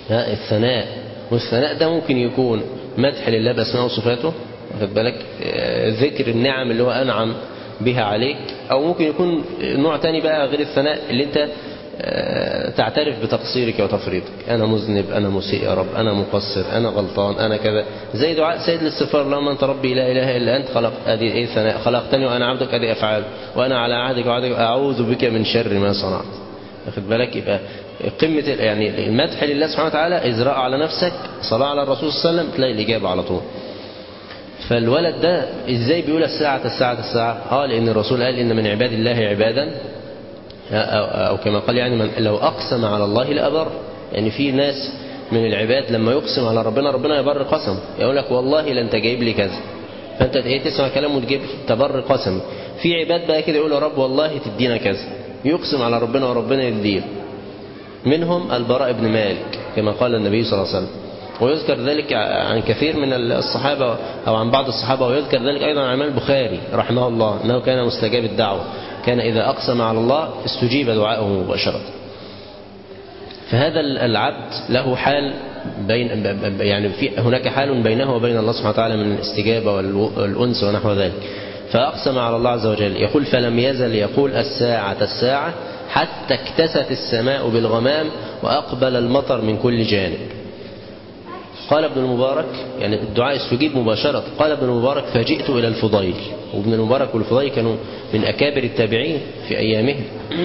الثناء والثناء ده ممكن يكون مدح لله بأسماء وصفاته واخد بالك ذكر النعم اللي هو أنعم بها عليك أو ممكن يكون نوع تاني بقى غير الثناء اللي أنت تعترف بتقصيرك وتفريطك أنا مذنب أنا مسيء يا رب أنا مقصر أنا غلطان أنا كذا زي دعاء سيد الاستغفار اللهم أنت ربي لا إله إلا أنت خلق أدي إيه ثناء خلقتني وأنا عبدك أدي أفعال وأنا على عهدك وعهدك أعوذ بك من شر ما صنعت واخد بالك يبقى قمة يعني المدح لله سبحانه وتعالى إزراء على نفسك صلاة على الرسول صلى الله عليه وسلم تلاقي الإجابة على طول فالولد ده ازاي بيقول الساعة الساعة الساعة اه لأن الرسول قال إن من عباد الله عبادا أو كما قال يعني من لو أقسم على الله لأبر يعني في ناس من العباد لما يقسم على ربنا ربنا يبر قسم يقول لك والله لا انت جايب لي كذا فانت ايه تسمع كلامه وتجيب تبر قسم في عباد بقى كده يقول يا رب والله تدينا كذا يقسم على ربنا وربنا يديه منهم البراء بن مالك كما قال النبي صلى الله عليه وسلم ويذكر ذلك عن كثير من الصحابة أو عن بعض الصحابة ويذكر ذلك أيضا عن البخاري رحمه الله أنه كان مستجاب الدعوة كان إذا أقسم على الله استجيب دعاءه مباشرة فهذا العبد له حال بين يعني في هناك حال بينه وبين الله سبحانه وتعالى من الاستجابة والأنس ونحو ذلك فأقسم على الله عز وجل يقول فلم يزل يقول الساعة الساعة حتى اكتست السماء بالغمام وأقبل المطر من كل جانب قال ابن المبارك يعني الدعاء استجيب مباشرة قال ابن المبارك فجئت إلى الفضيل وابن المبارك والفضيل كانوا من أكابر التابعين في أيامهم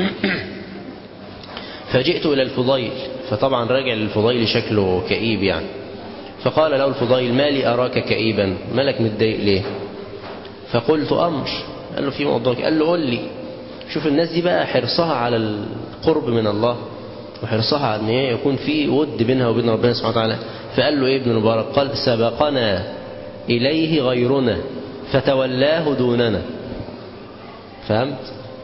فجئت إلى الفضيل فطبعا راجع للفضيل شكله كئيب يعني فقال له الفضيل ما لي أراك كئيبا مالك متضايق ليه فقلت أمر قال له في موضوع قال له قل لي شوف الناس دي بقى حرصها على القرب من الله وحرصها على ان يكون في ود بينها وبين ربنا سبحانه وتعالى فقال له ايه ابن المبارك قال سبقنا إليه غيرنا فتولاه دوننا فهمت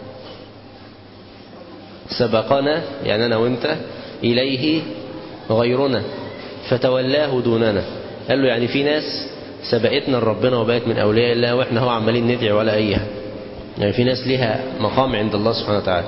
سبقنا يعني أنا وانت إليه غيرنا فتولاه دوننا قال له يعني في ناس سبقتنا لربنا وبقت من أولياء الله وإحنا هو عمالين ندعي ولا أي يعني في ناس لها مقام عند الله سبحانه وتعالى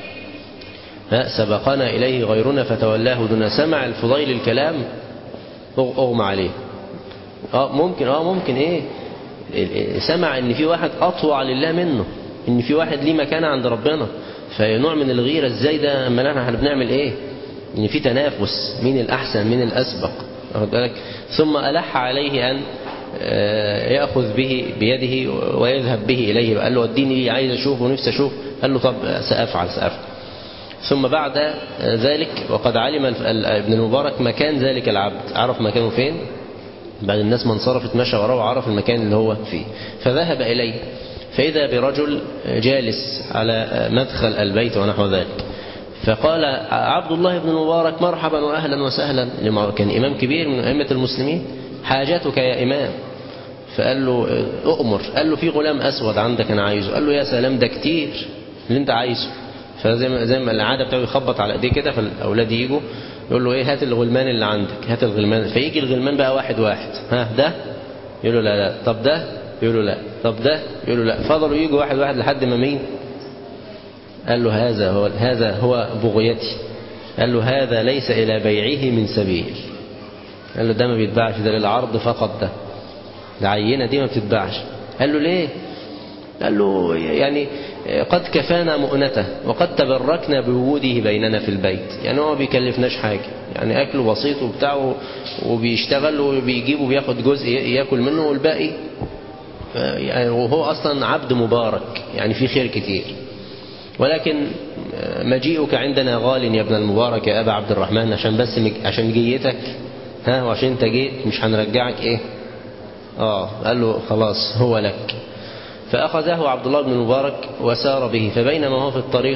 سبقنا إليه غيرنا فتولاه دون سمع الفضيل الكلام أغمى عليه اه ممكن اه ممكن ايه سمع ان في واحد اطوع لله منه ان في واحد ليه مكانه عند ربنا فنوع من الغيره ازاي ده اما احنا بنعمل ايه ان في تنافس مين الاحسن مين الاسبق واخد بالك ثم الح عليه ان ياخذ به بيده ويذهب به اليه قال له اديني عايز اشوفه ونفسي اشوف قال له طب سافعل سافعل ثم بعد ذلك وقد علم ابن المبارك مكان ذلك العبد عرف مكانه فين بعد الناس ما انصرفت مشى وراه وعرف المكان اللي هو فيه فذهب إليه فإذا برجل جالس على مدخل البيت ونحو ذلك فقال عبد الله بن المبارك مرحبا وأهلا وسهلا كان إمام كبير من أئمة المسلمين حاجتك يا إمام فقال له أؤمر قال له في غلام أسود عندك أنا عايزه قال له يا سلام ده كتير اللي أنت عايزه فزي ما زي ما العاده بتاعه يخبط على ايديه كده فالاولاد يجوا يقول له ايه هات الغلمان اللي عندك هات الغلمان فيجي الغلمان بقى واحد واحد ها ده يقول له لا لا طب ده يقول له لا طب ده يقول له لا فضلوا يجوا واحد واحد لحد ما مين قال له هذا هو هذا هو بغيتي قال له هذا ليس الى بيعه من سبيل قال له ده ما بيتباعش ده للعرض فقط ده العينه دي ما بتتباعش قال له ليه قال له يعني قد كفانا مؤنته وقد تبركنا بوجوده بيننا في البيت يعني هو ما بيكلفناش حاجة يعني أكله بسيط وبتاعه وبيشتغل وبيجيب وبياخد جزء يأكل منه والباقي يعني وهو أصلا عبد مبارك يعني في خير كتير ولكن مجيئك عندنا غال يا ابن المبارك يا أبا عبد الرحمن عشان بس عشان جيتك ها وعشان انت جيت مش هنرجعك ايه اه قال له خلاص هو لك فأخذه عبد الله بن المبارك وسار به فبينما هو في الطريق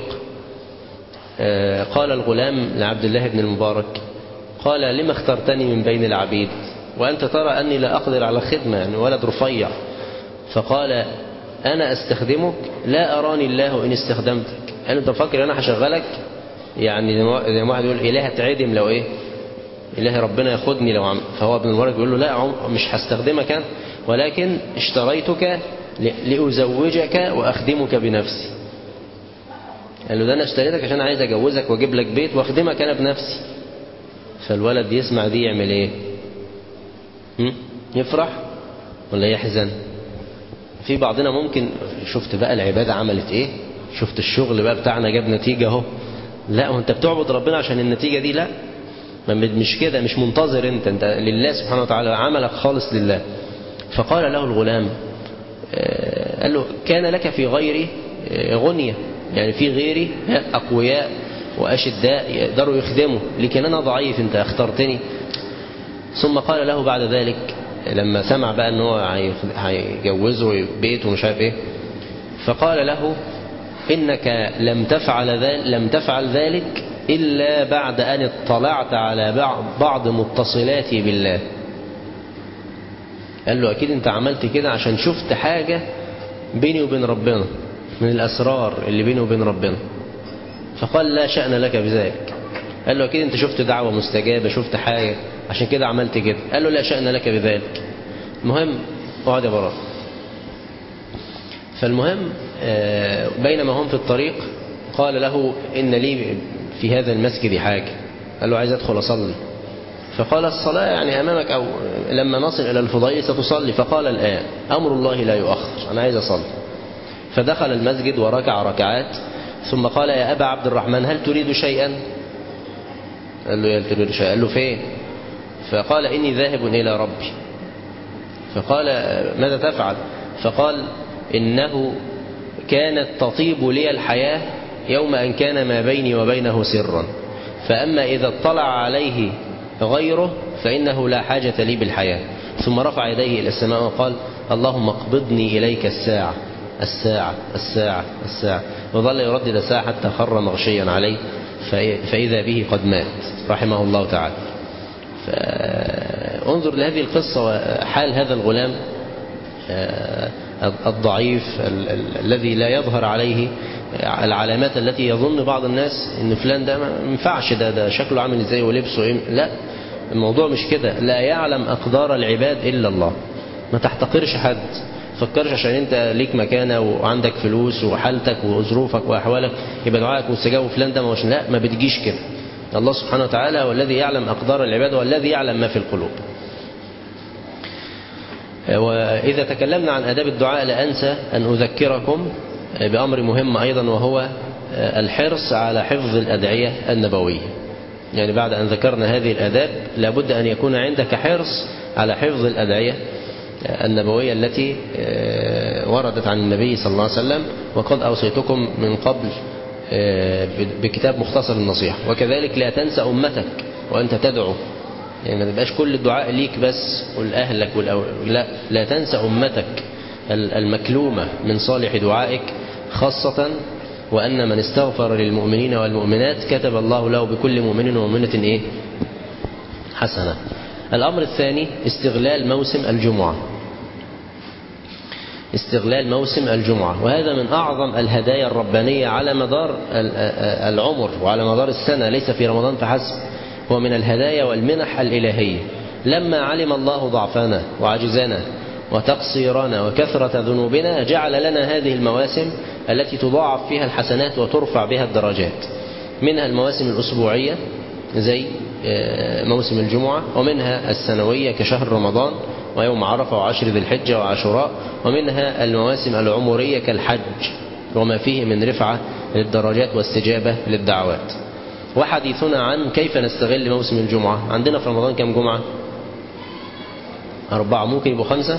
قال الغلام لعبد الله بن المبارك قال لما اخترتني من بين العبيد وأنت ترى أني لا أقدر على خدمة يعني ولد رفيع فقال أنا أستخدمك لا أراني الله إن استخدمتك أنا أنت فاكر أنا هشغلك يعني زي ما واحد يقول إله تعدم لو إيه إله ربنا ياخدني لو عم فهو ابن المبارك بيقول له لا مش هستخدمك أنا ولكن اشتريتك لأزوجك وأخدمك بنفسي قال له ده أنا اشتريتك عشان عايز أجوزك وأجيب لك بيت وأخدمك أنا بنفسي فالولد يسمع دي يعمل ايه هم؟ يفرح ولا يحزن في بعضنا ممكن شفت بقى العبادة عملت ايه شفت الشغل بقى بتاعنا جاب نتيجة اهو لا وانت بتعبد ربنا عشان النتيجة دي لا مش كده مش منتظر انت انت لله سبحانه وتعالى عملك خالص لله فقال له الغلام قال له كان لك في غيري غنية يعني في غيري أقوياء وأشداء يقدروا يخدموا لكن أنا ضعيف أنت اخترتني ثم قال له بعد ذلك لما سمع بقى ان هو هيجوزه بيت ومش عارف ايه فقال له انك لم تفعل ذلك لم تفعل ذلك الا بعد ان اطلعت على بعض متصلاتي بالله قال له اكيد انت عملت كده عشان شفت حاجه بيني وبين ربنا من الاسرار اللي بيني وبين ربنا فقال لا شأن لك بذلك قال له أكيد أنت شفت دعوة مستجابة شفت حاجة عشان كده عملت كده قال له لا شأن لك بذلك المهم اقعد يا براء فالمهم بينما هم في الطريق قال له إن لي في هذا المسجد حاجة قال له عايز أدخل أصلي فقال الصلاة يعني أمامك أو لما نصل إلى الفضائل ستصلي فقال الآن أمر الله لا يؤخر أنا عايز أصلي فدخل المسجد وركع ركعات ثم قال يا أبا عبد الرحمن هل تريد شيئا قال له هل تريد شيئا قال له فين فقال إني ذاهب إلى ربي فقال ماذا تفعل فقال إنه كانت تطيب لي الحياة يوم أن كان ما بيني وبينه سرا فأما إذا اطلع عليه غيره فإنه لا حاجة لي بالحياة ثم رفع يديه إلى السماء وقال اللهم اقبضني إليك الساعة الساعة الساعة الساعة وظل يردد الساعة حتى خر مغشيا عليه فإذا به قد مات رحمه الله تعالى فانظر لهذه القصة وحال هذا الغلام الضعيف الذي لا يظهر عليه العلامات التي يظن بعض الناس ان فلان ده ما ينفعش ده ده شكله عامل ازاي ولبسه ايه لا الموضوع مش كده لا يعلم اقدار العباد الا الله ما تحتقرش حد فكرش عشان انت ليك مكانه وعندك فلوس وحالتك وظروفك واحوالك يبقى دعائك مستجاب وفلان ده مش لا ما بتجيش كده الله سبحانه وتعالى هو الذي يعلم اقدار العباد والذي يعلم ما في القلوب وإذا تكلمنا عن آداب الدعاء لا أنسى أن أذكركم بأمر مهم أيضا وهو الحرص على حفظ الأدعية النبوية يعني بعد أن ذكرنا هذه الآداب لابد أن يكون عندك حرص على حفظ الأدعية النبوية التي وردت عن النبي صلى الله عليه وسلم وقد أوصيتكم من قبل بكتاب مختصر النصيحة وكذلك لا تنسى أمتك وأنت تدعو يعني ما تبقاش كل الدعاء ليك بس ولأهلك والأو... لا لا تنسى أمتك المكلومة من صالح دعائك خاصة وأن من استغفر للمؤمنين والمؤمنات كتب الله له بكل مؤمن ومؤمنة إيه؟ حسنة الأمر الثاني استغلال موسم الجمعة استغلال موسم الجمعة وهذا من أعظم الهدايا الربانية على مدار العمر وعلى مدار السنة ليس في رمضان فحسب هو من الهدايا والمنح الإلهية لما علم الله ضعفنا وعجزنا وتقصيرنا وكثرة ذنوبنا جعل لنا هذه المواسم التي تضاعف فيها الحسنات وترفع بها الدرجات منها المواسم الأسبوعية زي موسم الجمعة ومنها السنوية كشهر رمضان ويوم عرفة وعشر ذي الحجة وعاشوراء ومنها المواسم العمرية كالحج وما فيه من رفعة للدرجات واستجابة للدعوات وحديثنا عن كيف نستغل موسم الجمعة عندنا في رمضان كم جمعة أربعة ممكن يبقوا خمسة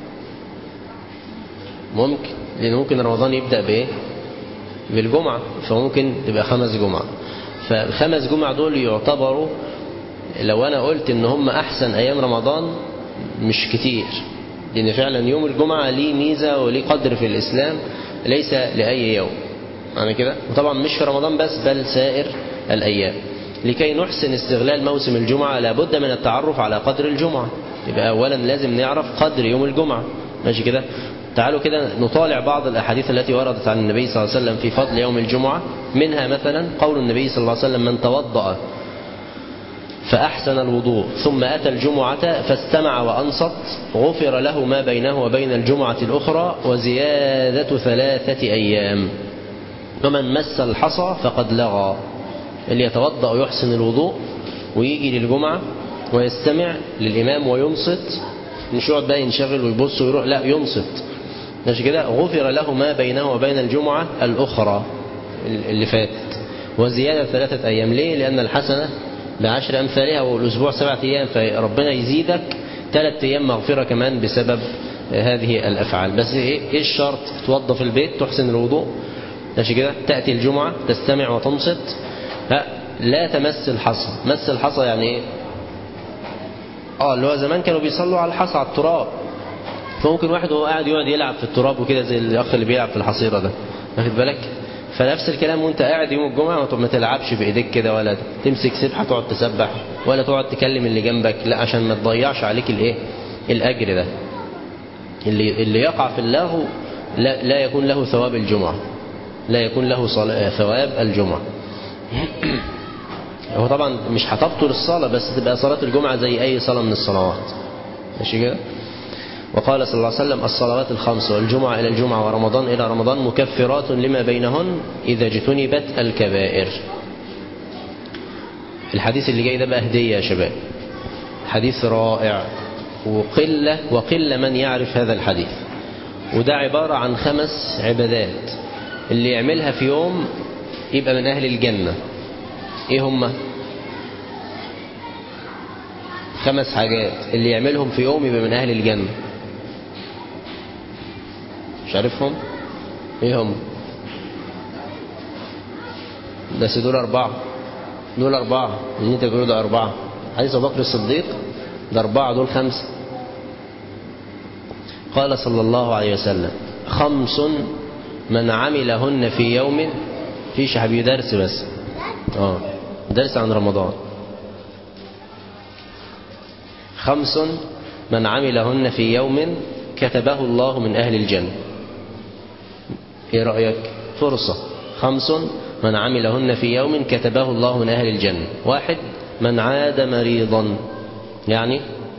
ممكن لأن ممكن رمضان يبدأ بإيه بالجمعة فممكن تبقى خمس جمعة فالخمس جمع دول يعتبروا لو أنا قلت إن هم أحسن أيام رمضان مش كتير لأن فعلا يوم الجمعة ليه ميزة وليه قدر في الإسلام ليس لأي يوم معنى كده وطبعا مش في رمضان بس بل سائر الأيام لكي نحسن استغلال موسم الجمعة لابد من التعرف على قدر الجمعة يبقى أولا لازم نعرف قدر يوم الجمعة ماشي كده تعالوا كده نطالع بعض الأحاديث التي وردت عن النبي صلى الله عليه وسلم في فضل يوم الجمعة منها مثلا قول النبي صلى الله عليه وسلم من توضأ فأحسن الوضوء ثم أتى الجمعة فاستمع وأنصت غفر له ما بينه وبين الجمعة الأخرى وزيادة ثلاثة أيام ومن مس الحصى فقد لغى اللي يتوضأ ويحسن الوضوء ويجي للجمعة ويستمع للإمام وينصت مش يقعد بقى ينشغل ويبص ويروح لا ينصت ماشي كده غفر له ما بينه وبين الجمعة الأخرى اللي فاتت وزيادة ثلاثة أيام ليه؟ لأن الحسنة بعشر أمثالها والأسبوع سبعة أيام فربنا يزيدك ثلاثة أيام مغفرة كمان بسبب هذه الأفعال بس إيه الشرط توظف البيت تحسن الوضوء ماشي كده تأتي الجمعة تستمع وتنصت لا تمس الحصى مس الحصى يعني إيه اه اللي هو زمان كانوا بيصلوا على الحصى على التراب فممكن واحد وهو قاعد يقعد يلعب في التراب وكده زي الاخ اللي بيلعب في الحصيره ده واخد بالك فنفس الكلام وانت قاعد يوم الجمعه ما تلعبش بايديك كده ولا تمسك سبحه تقعد تسبح ولا تقعد تكلم اللي جنبك لا عشان ما تضيعش عليك الايه الاجر ده اللي اللي يقع في اللغو لا, لا يكون له ثواب الجمعه لا يكون له ثواب الجمعه هو طبعا مش هتبطل الصلاه بس تبقى صلاه الجمعه زي اي صلاه من الصلوات ماشي كده وقال صلى الله عليه وسلم الصلوات الخمس والجمعة إلى الجمعة ورمضان إلى رمضان مكفرات لما بينهن إذا اجتنبت الكبائر الحديث اللي جاي ده بقى هدية يا شباب حديث رائع وقلة وقلة من يعرف هذا الحديث وده عبارة عن خمس عبادات اللي يعملها في يوم يبقى من أهل الجنة إيه هم خمس حاجات اللي يعملهم في يوم يبقى من أهل الجنة مش عارفهم ايه هم بس دول أربعة دول أربعة اللي انت بتقوله ده أربعة حديث أبو بكر الصديق ده أربعة دول خمسة قال صلى الله عليه وسلم خمس من عملهن في يوم فيش حبيبي درس بس اه درس عن رمضان خمس من عملهن في يوم كتبه الله من أهل الجنة ايه رأيك فرصة خمس من عملهن في يوم كتبه الله من أهل الجنة واحد من عاد مريضا يعني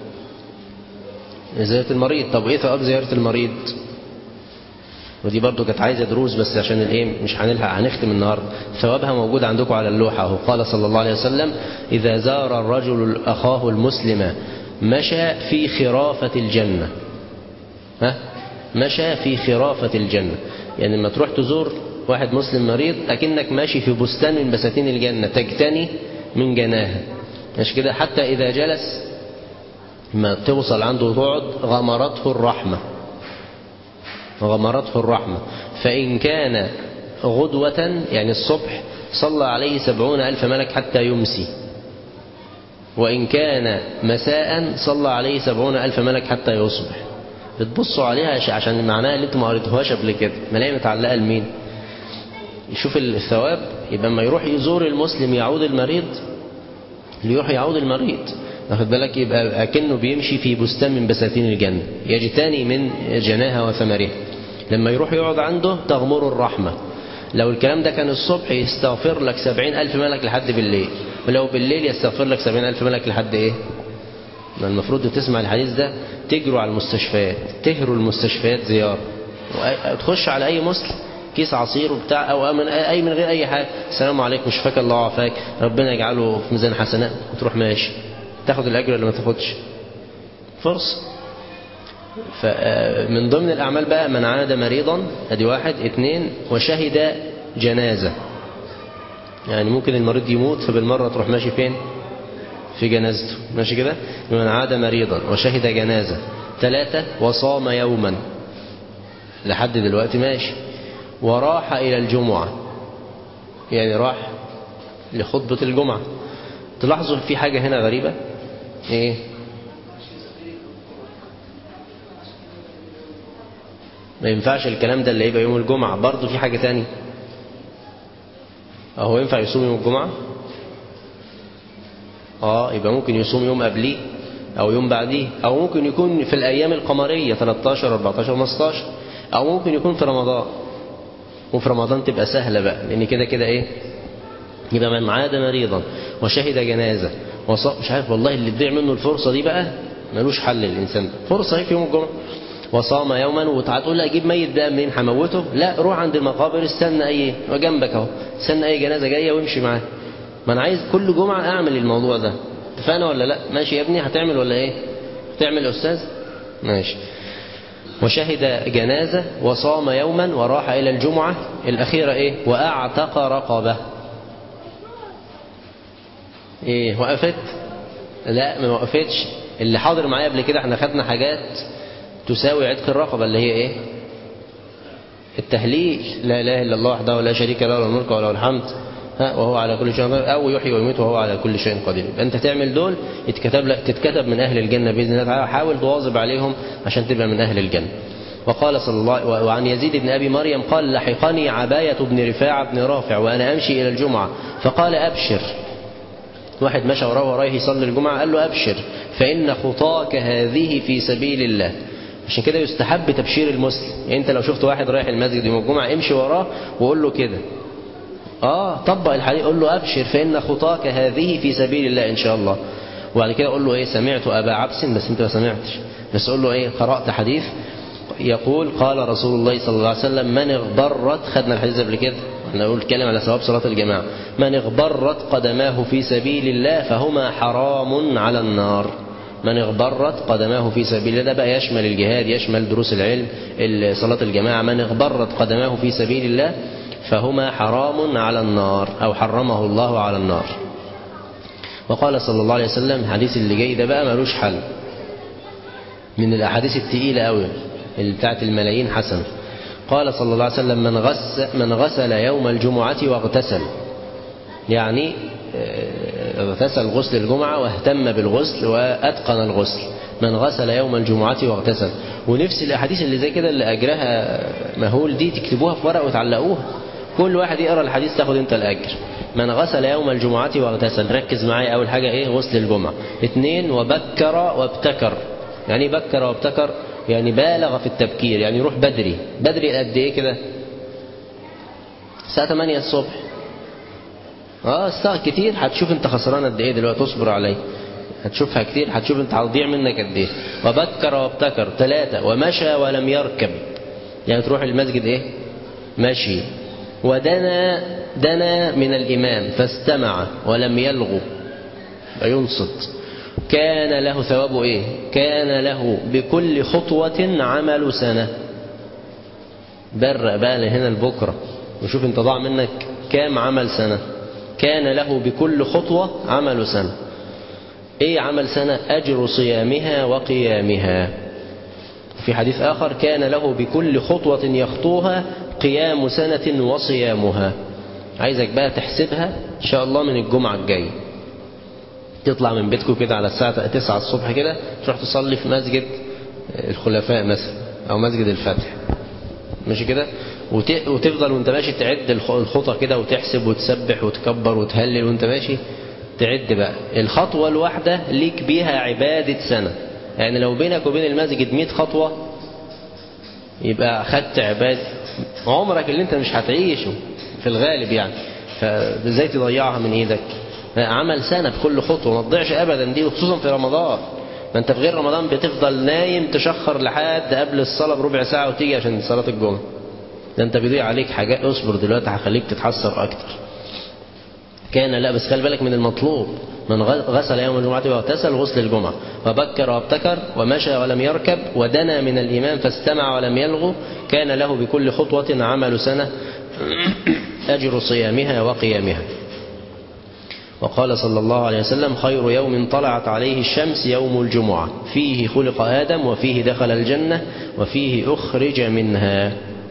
زيارة المريض طب ايه ثواب زيارة المريض ودي برضو كانت عايزة دروس بس عشان الايه مش هنلحق هنختم النهاردة ثوابها موجود عندكم على اللوحة اهو قال صلى الله عليه وسلم إذا زار الرجل أخاه المسلم مشى في خرافة الجنة ها مشى في خرافة الجنة يعني لما تروح تزور واحد مسلم مريض أكنك ماشي في بستان من بساتين الجنة تجتني من جناها مش كده حتى إذا جلس ما توصل عنده وتقعد غمرته الرحمة غمرته الرحمة فإن كان غدوة يعني الصبح صلى عليه سبعون ألف ملك حتى يمسي وإن كان مساء صلى عليه سبعون ألف ملك حتى يصبح بتبصوا عليها عشان معناها اللي انتم ما قريتوهاش قبل كده ملاقي متعلقه لمين يشوف الثواب يبقى لما يروح يزور المسلم يعود المريض يروح يعود المريض واخد بالك يبقى اكنه بيمشي في بستان من بساتين الجنه يجتني من جناها وثمرها لما يروح يقعد عنده تغمر الرحمه لو الكلام ده كان الصبح يستغفر لك سبعين ألف ملك لحد بالليل ولو بالليل يستغفر لك سبعين ألف ملك لحد إيه ما المفروض تسمع الحديث ده تجروا على المستشفيات تهروا المستشفيات زيارة تخش على أي مسلم كيس عصير وبتاع أو من أي من غير أي حاجة السلام عليكم شفاك الله وعافاك ربنا يجعله في ميزان حسنات وتروح ماشي تاخد الأجر ولا ما تاخدش فرصة فمن ضمن الأعمال بقى من عاد مريضا ادي واحد اثنين وشهد جنازة يعني ممكن المريض يموت فبالمرة تروح ماشي فين في جنازته ماشي كده من عاد مريضا وشهد جنازة ثلاثة وصام يوما لحد دلوقتي ماشي وراح إلى الجمعة يعني راح لخطبة الجمعة تلاحظوا في حاجة هنا غريبة ايه ما ينفعش الكلام ده اللي يبقى يوم الجمعة برضه في حاجة تانية اهو ينفع يصوم يوم الجمعة اه يبقى ممكن يصوم يوم قبليه او يوم بعديه او ممكن يكون في الايام القمرية 13 14 15 او ممكن يكون في رمضان وفي رمضان تبقى سهلة بقى لان كده كده ايه يبقى من عاد مريضا وشهد جنازة وصام مش عارف والله اللي تضيع منه الفرصة دي بقى ملوش حل الانسان ده فرصة هي في يوم الجمعة وصام يوما وتقول لي اجيب ميت ده منين هموته لا روح عند المقابر استنى اي وجنبك اهو استنى اي جنازه جايه وامشي معاه ما أنا عايز كل جمعة أعمل الموضوع ده اتفقنا ولا لا ماشي يا ابني هتعمل ولا إيه هتعمل يا أستاذ ماشي وشهد جنازة وصام يوما وراح إلى الجمعة الأخيرة إيه وأعتق رقبة إيه وقفت لا ما وقفتش اللي حاضر معايا قبل كده احنا خدنا حاجات تساوي عتق الرقبة اللي هي إيه التهليل لا إله إلا الله وحده لا شريك له له الملك وله الحمد ها وهو على كل شيء قدير أو يحيي ويميت وهو على كل شيء قدير يبقى أنت تعمل دول يتكتب لك تتكتب من أهل الجنة بإذن الله تعالى حاول تواظب عليهم عشان تبقى من أهل الجنة وقال صلى الله وعن يزيد بن أبي مريم قال لحقني عباية بن رفاعة بن رافع وأنا أمشي إلى الجمعة فقال أبشر واحد مشى وراه ورايه يصلي الجمعة قال له أبشر فإن خطاك هذه في سبيل الله عشان كده يستحب تبشير المسلم يعني انت لو شفت واحد رايح المسجد يوم الجمعة امشي وراه وقول له كده اه طبق الحديث قول له ابشر فان خطاك هذه في سبيل الله ان شاء الله وبعد كده قول له ايه سمعت ابا عبس بس انت ما سمعتش بس قول له ايه قرات حديث يقول قال رسول الله صلى الله عليه وسلم من اغبرت خدنا الحديث قبل كده احنا نقول نتكلم على ثواب صلاه الجماعه من اغبرت قدماه في سبيل الله فهما حرام على النار من اغبرت قدماه في سبيل الله ده بقى يشمل الجهاد يشمل دروس العلم صلاة الجماعة من اغبرت قدماه في سبيل الله فهما حرام على النار أو حرمه الله على النار وقال صلى الله عليه وسلم الحديث اللي جاي ده بقى ملوش حل من الأحاديث التقيلة قوي اللي بتاعت الملايين حسن قال صلى الله عليه وسلم من غسل, من غسل يوم الجمعة واغتسل يعني اغتسل غسل الجمعة واهتم بالغسل وأتقن الغسل من غسل يوم الجمعة واغتسل ونفس الأحاديث اللي زي كده اللي أجرها مهول دي تكتبوها في ورق وتعلقوها كل واحد يقرأ الحديث تاخد انت الأجر من غسل يوم الجمعة واغتسل ركز معايا أول حاجة إيه غسل الجمعة اثنين وبكر وابتكر يعني بكر وابتكر يعني بالغ في التبكير يعني يروح بدري بدري قد إيه كده الساعة 8 الصبح اه الساعة كتير هتشوف انت خسران قد ايه دلوقتي اصبر علي هتشوفها كتير هتشوف انت هتضيع منك قد ايه وبكر وابتكر ثلاثة ومشى ولم يركب يعني تروح المسجد ايه مشي ودنا دنا من الإمام فاستمع ولم يلغو ينصت كان له ثوابه ايه كان له بكل خطوة عمل سنة برق بقى هنا لبكرة وشوف انت ضاع منك كام عمل سنة كان له بكل خطوة عمل سنة ايه عمل سنة اجر صيامها وقيامها في حديث اخر كان له بكل خطوة يخطوها قيام سنة وصيامها عايزك بقى تحسبها ان شاء الله من الجمعة الجاية تطلع من بيتكم كده على الساعة 9 الصبح كده تروح تصلي في مسجد الخلفاء مثلا او مسجد الفتح ماشي كده وتفضل وانت ماشي تعد الخطى كده وتحسب وتسبح وتكبر وتهلل وانت ماشي تعد بقى الخطوة الواحدة ليك بيها عبادة سنة يعني لو بينك وبين المسجد 100 خطوة يبقى خدت عبادة عمرك اللي انت مش هتعيشه في الغالب يعني فازاي تضيعها من ايدك عمل سنة بكل خطوة ما تضيعش ابدا دي وخصوصا في رمضان ما انت في غير رمضان بتفضل نايم تشخر لحد قبل الصلاة بربع ساعة وتيجي عشان صلاة الجمعة ده انت بيضيع عليك حاجات اصبر دلوقتي هخليك تتحسر اكتر كان لا بس خلي بالك من المطلوب من غسل يوم الجمعة واغتسل غسل الجمعة وبكر وابتكر ومشى ولم يركب ودنا من الإمام فاستمع ولم يلغو كان له بكل خطوة عمل سنة أجر صيامها وقيامها وقال صلى الله عليه وسلم خير يوم طلعت عليه الشمس يوم الجمعة فيه خلق آدم وفيه دخل الجنة وفيه أخرج منها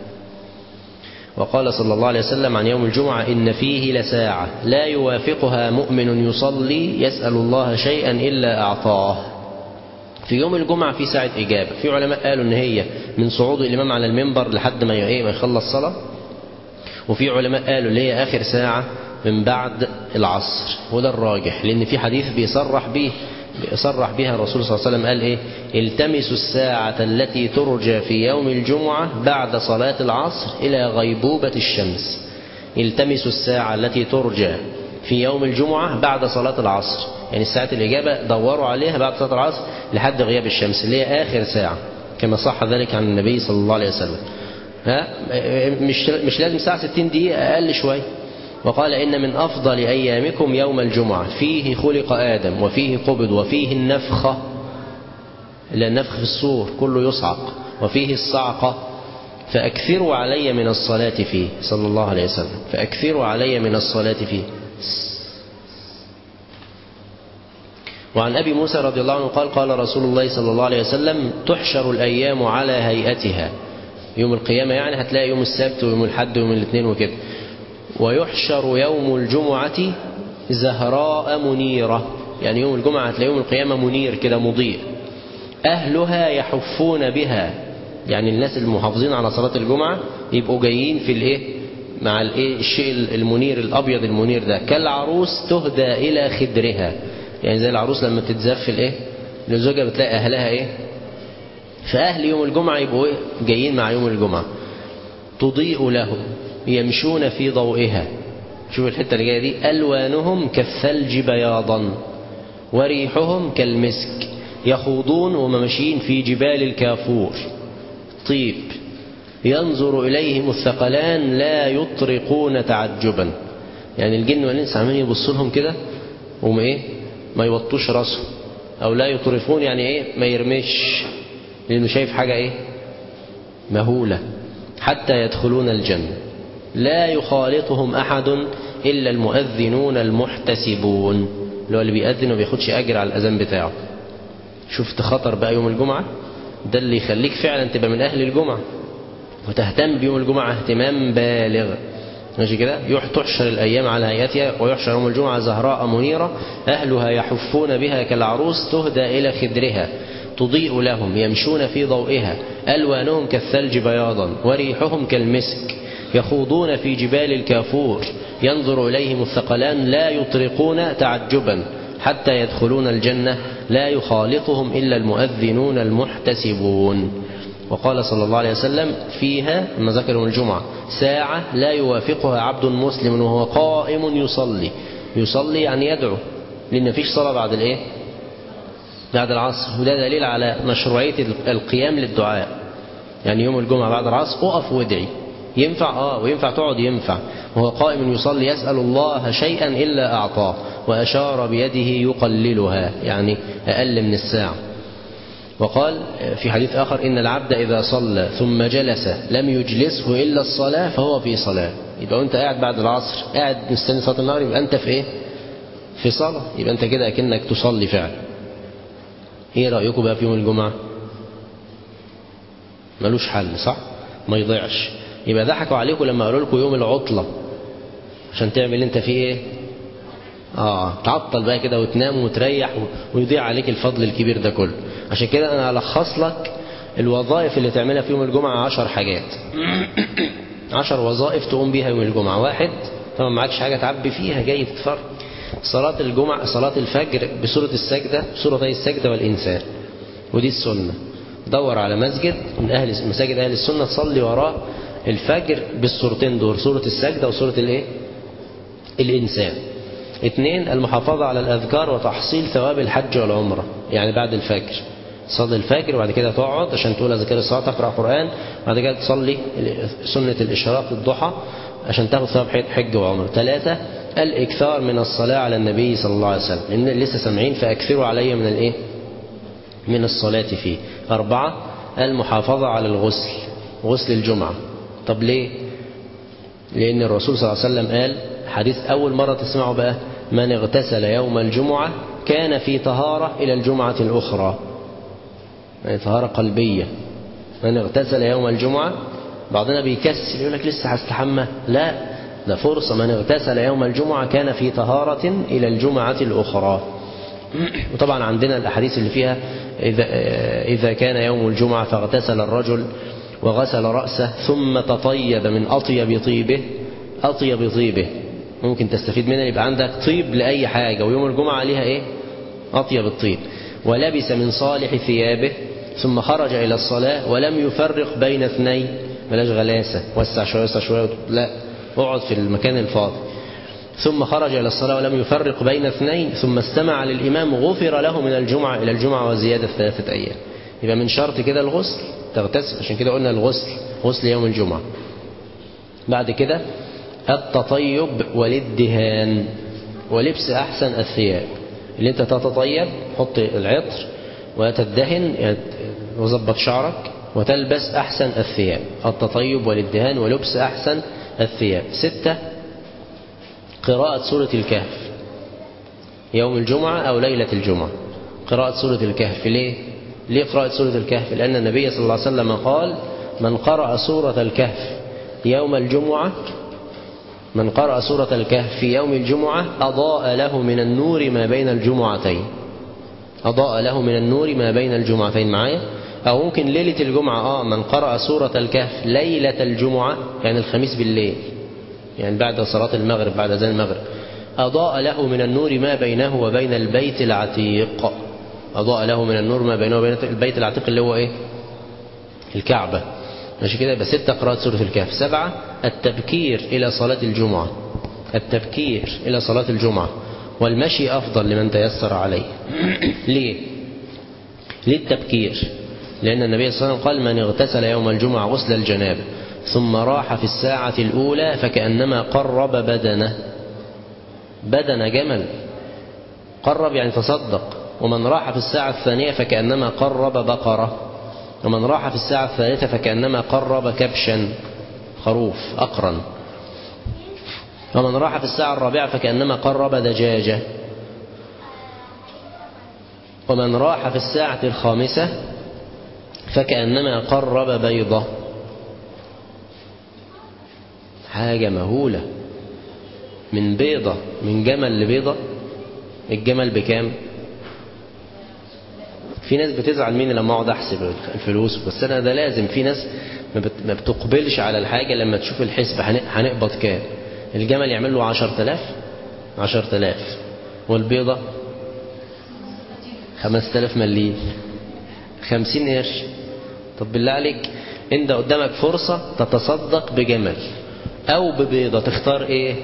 وقال صلى الله عليه وسلم عن يوم الجمعة إن فيه لساعة لا يوافقها مؤمن يصلي يسأل الله شيئا إلا أعطاه في يوم الجمعة في ساعة إجابة في علماء قالوا إن هي من صعود الإمام على المنبر لحد ما ما يخلص صلاة وفي علماء قالوا اللي هي آخر ساعة من بعد العصر وده الراجح لأن في حديث بيصرح به صرح بها الرسول صلى الله عليه وسلم قال إيه التمسوا الساعة التي ترجى في يوم الجمعة بعد صلاة العصر إلى غيبوبة الشمس التمسوا الساعة التي ترجى في يوم الجمعة بعد صلاة العصر يعني ساعة الإجابة دوروا عليها بعد صلاة العصر لحد غياب الشمس اللي هي آخر ساعة كما صح ذلك عن النبي صلى الله عليه وسلم ها مش مش لازم ساعة 60 دقيقة أقل شوية وقال إن من أفضل أيامكم يوم الجمعة فيه خلق آدم وفيه قبض وفيه النفخة إلا النفخ في الصور كله يصعق وفيه الصعقة فأكثروا علي من الصلاة فيه صلى الله عليه وسلم فأكثروا علي من الصلاة فيه وعن أبي موسى رضي الله عنه قال قال رسول الله صلى الله عليه وسلم تحشر الأيام على هيئتها يوم القيامة يعني هتلاقي يوم السبت ويوم الحد ويوم الاثنين وكده ويحشر يوم الجمعة زهراء منيرة يعني يوم الجمعة هتلاقي يوم القيامة منير كده مضيء أهلها يحفون بها يعني الناس المحافظين على صلاة الجمعة يبقوا جايين في الايه مع الايه الشيء المنير الابيض المنير ده كالعروس تهدى الى خدرها يعني زي العروس لما بتتزف الايه لزوجها بتلاقي اهلها ايه فاهل يوم الجمعة يبقوا ايه جايين مع يوم الجمعة تضيء لهم يمشون في ضوئها شوف الحتة اللي جاية دي ألوانهم كالثلج بياضا وريحهم كالمسك يخوضون وهم ماشيين في جبال الكافور طيب ينظر إليهم الثقلان لا يطرقون تعجبا يعني الجن والإنس عمالين يبصوا لهم كده وما إيه ما يوطوش راسهم أو لا يطرقون يعني إيه ما يرمش لأنه شايف حاجة إيه مهولة حتى يدخلون الجنة لا يخالطهم أحد إلا المؤذنون المحتسبون اللي هو اللي بيأذن وما بياخدش أجر على الأذان بتاعه شفت خطر بقى يوم الجمعة ده اللي يخليك فعلا تبقى من أهل الجمعة وتهتم بيوم الجمعة اهتمام بالغ ماشي كده تحشر الأيام على هيئتها ويحشر يوم الجمعة زهراء منيرة أهلها يحفون بها كالعروس تهدى إلى خدرها تضيء لهم يمشون في ضوئها ألوانهم كالثلج بياضا وريحهم كالمسك يخوضون في جبال الكافور ينظر إليهم الثقلان لا يطرقون تعجبا حتى يدخلون الجنة لا يخالطهم إلا المؤذنون المحتسبون وقال صلى الله عليه وسلم فيها لما ذكروا الجمعة ساعة لا يوافقها عبد مسلم وهو قائم يصلي يصلي يعني يدعو لأن مفيش صلاة بعد الإيه بعد العصر وده دليل على مشروعية القيام للدعاء يعني يوم الجمعة بعد العصر أقف وادعي ينفع آه وينفع تقعد ينفع وهو قائم يصلي يسأل الله شيئا إلا أعطاه وأشار بيده يقللها يعني أقل من الساعة وقال في حديث آخر إن العبد إذا صلى ثم جلس لم يجلسه إلا الصلاة فهو في صلاة يبقى أنت قاعد بعد العصر قاعد مستني صلاة النهار يبقى أنت في إيه في صلاة يبقى أنت كده أكنك تصلي فعلا إيه رأيكم بقى في يوم الجمعة ملوش حل صح ما يضيعش يبقى ضحكوا عليكم لما قالوا لكم يوم العطلة عشان تعمل انت فيه ايه اه تعطل بقى كده وتنام وتريح ويضيع عليك الفضل الكبير ده كله عشان كده انا هلخص لك الوظائف اللي تعملها في يوم الجمعة عشر حاجات عشر وظائف تقوم بيها يوم الجمعة واحد طبعا معكش حاجة تعبي فيها جاي تتفرج صلاة الجمعة صلاة الفجر بسورة السجدة سورة السجدة والإنسان ودي السنة دور على مسجد من أهل مساجد أهل السنة تصلي وراه الفجر بالصورتين دول سورة السجدة وسورة الايه الإنسان اثنين المحافظة على الأذكار وتحصيل ثواب الحج والعمرة يعني بعد الفجر تصلي الفجر وبعد كده تقعد عشان تقول أذكار الصلاة تقرأ قرآن وبعد كده تصلي سنة الإشراق الضحى عشان تاخد ثواب حج وعمرة ثلاثة الإكثار من الصلاة على النبي صلى الله عليه وسلم لأن لسه سامعين فأكثروا علي من الإيه من الصلاة فيه أربعة المحافظة على الغسل غسل الجمعة طب ليه لأن الرسول صلى الله عليه وسلم قال حديث أول مرة تسمعه بقى من اغتسل يوم الجمعة كان في طهارة إلى الجمعة الأخرى يعني طهارة قلبية من اغتسل يوم الجمعة بعضنا بيكسل يقول لك لسه هستحمى لا ده فرصة من اغتسل يوم الجمعة كان في طهارة إلى الجمعة الأخرى وطبعا عندنا الأحاديث اللي فيها إذا, إذا كان يوم الجمعة فاغتسل الرجل وغسل رأسه ثم تطيب من أطيب طيبه أطيب طيبه ممكن تستفيد منها يبقى عندك طيب لأي حاجة ويوم الجمعة عليها إيه أطيب الطيب ولبس من صالح ثيابه ثم خرج إلى الصلاة ولم يفرق بين اثنين بلاش غلاسة وسع شوية وسع شوية لا اقعد في المكان الفاضي ثم خرج إلى الصلاة ولم يفرق بين اثنين ثم استمع للإمام غفر له من الجمعة إلى الجمعة وزيادة ثلاثة أيام يبقى من شرط كده الغسل تغتسل عشان كده قلنا الغسل غسل يوم الجمعة بعد كده التطيب والادهان ولبس أحسن الثياب اللي انت تتطيب حط العطر وتدهن وظبط شعرك وتلبس أحسن الثياب التطيب والادهان ولبس أحسن الثياب ستة قراءة سورة الكهف يوم الجمعة أو ليلة الجمعة قراءة سورة الكهف ليه؟ ليه قراءة سورة الكهف؟ لأن النبي صلى الله عليه وسلم قال من قرأ سورة الكهف يوم الجمعة من قرأ سورة الكهف في يوم الجمعة أضاء له من النور ما بين الجمعتين أضاء له من النور ما بين الجمعتين معايا أو ممكن ليلة الجمعة آه من قرأ سورة الكهف ليلة الجمعة يعني الخميس بالليل يعني بعد صلاة المغرب بعد أذان المغرب أضاء له من النور ما بينه وبين البيت العتيق أضاء له من النور ما بينه وبين البيت العتيق اللي هو إيه الكعبة ماشي كده يبقى ستة قراءة سورة الكهف سبعة التبكير إلى صلاة الجمعة التبكير إلى صلاة الجمعة والمشي أفضل لمن تيسر عليه ليه للتبكير لأن النبي صلى الله عليه وسلم قال من اغتسل يوم الجمعة غسل الجنابة ثم راح في الساعة الأولى فكأنما قرب بدنه بدن جمل قرب يعني تصدق ومن راح في الساعة الثانية فكأنما قرب بقرة ومن راح في الساعة الثالثة فكأنما قرب كبشا خروف أقرن ومن راح في الساعة الرابعة فكأنما قرب دجاجة ومن راح في الساعة الخامسة فكأنما قرب بيضة حاجة مهولة من بيضة من جمل لبيضة الجمل بكام في ناس بتزعل مني لما اقعد احسب الفلوس بس انا ده لازم في ناس ما بتقبلش على الحاجة لما تشوف الحسب هنقبض كام الجمل يعمل له عشر تلاف عشر تلاف والبيضة خمس تلاف مليم خمسين قرش طب بالله عليك انت قدامك فرصة تتصدق بجمل او ببيضة تختار ايه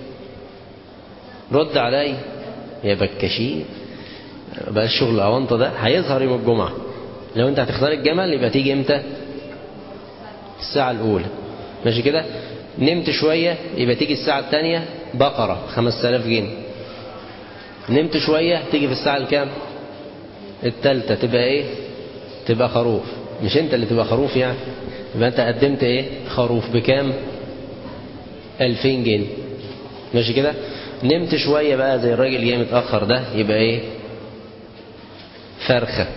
رد علي يا بكاشين بقى الشغل الاونطه ده هيظهر يوم الجمعة لو انت هتختار الجمل يبقى تيجي امتى الساعة الاولى ماشي كده نمت شوية يبقى تيجي الساعة الثانية بقرة خمس تلاف جنيه نمت شوية تيجي في الساعة الكام التالتة تبقى ايه تبقى خروف مش انت اللي تبقى خروف يعني يبقى انت قدمت ايه خروف بكام الفين جنيه ماشي كده نمت شوية بقى زي الراجل جاي متأخر ده يبقى ايه فرخة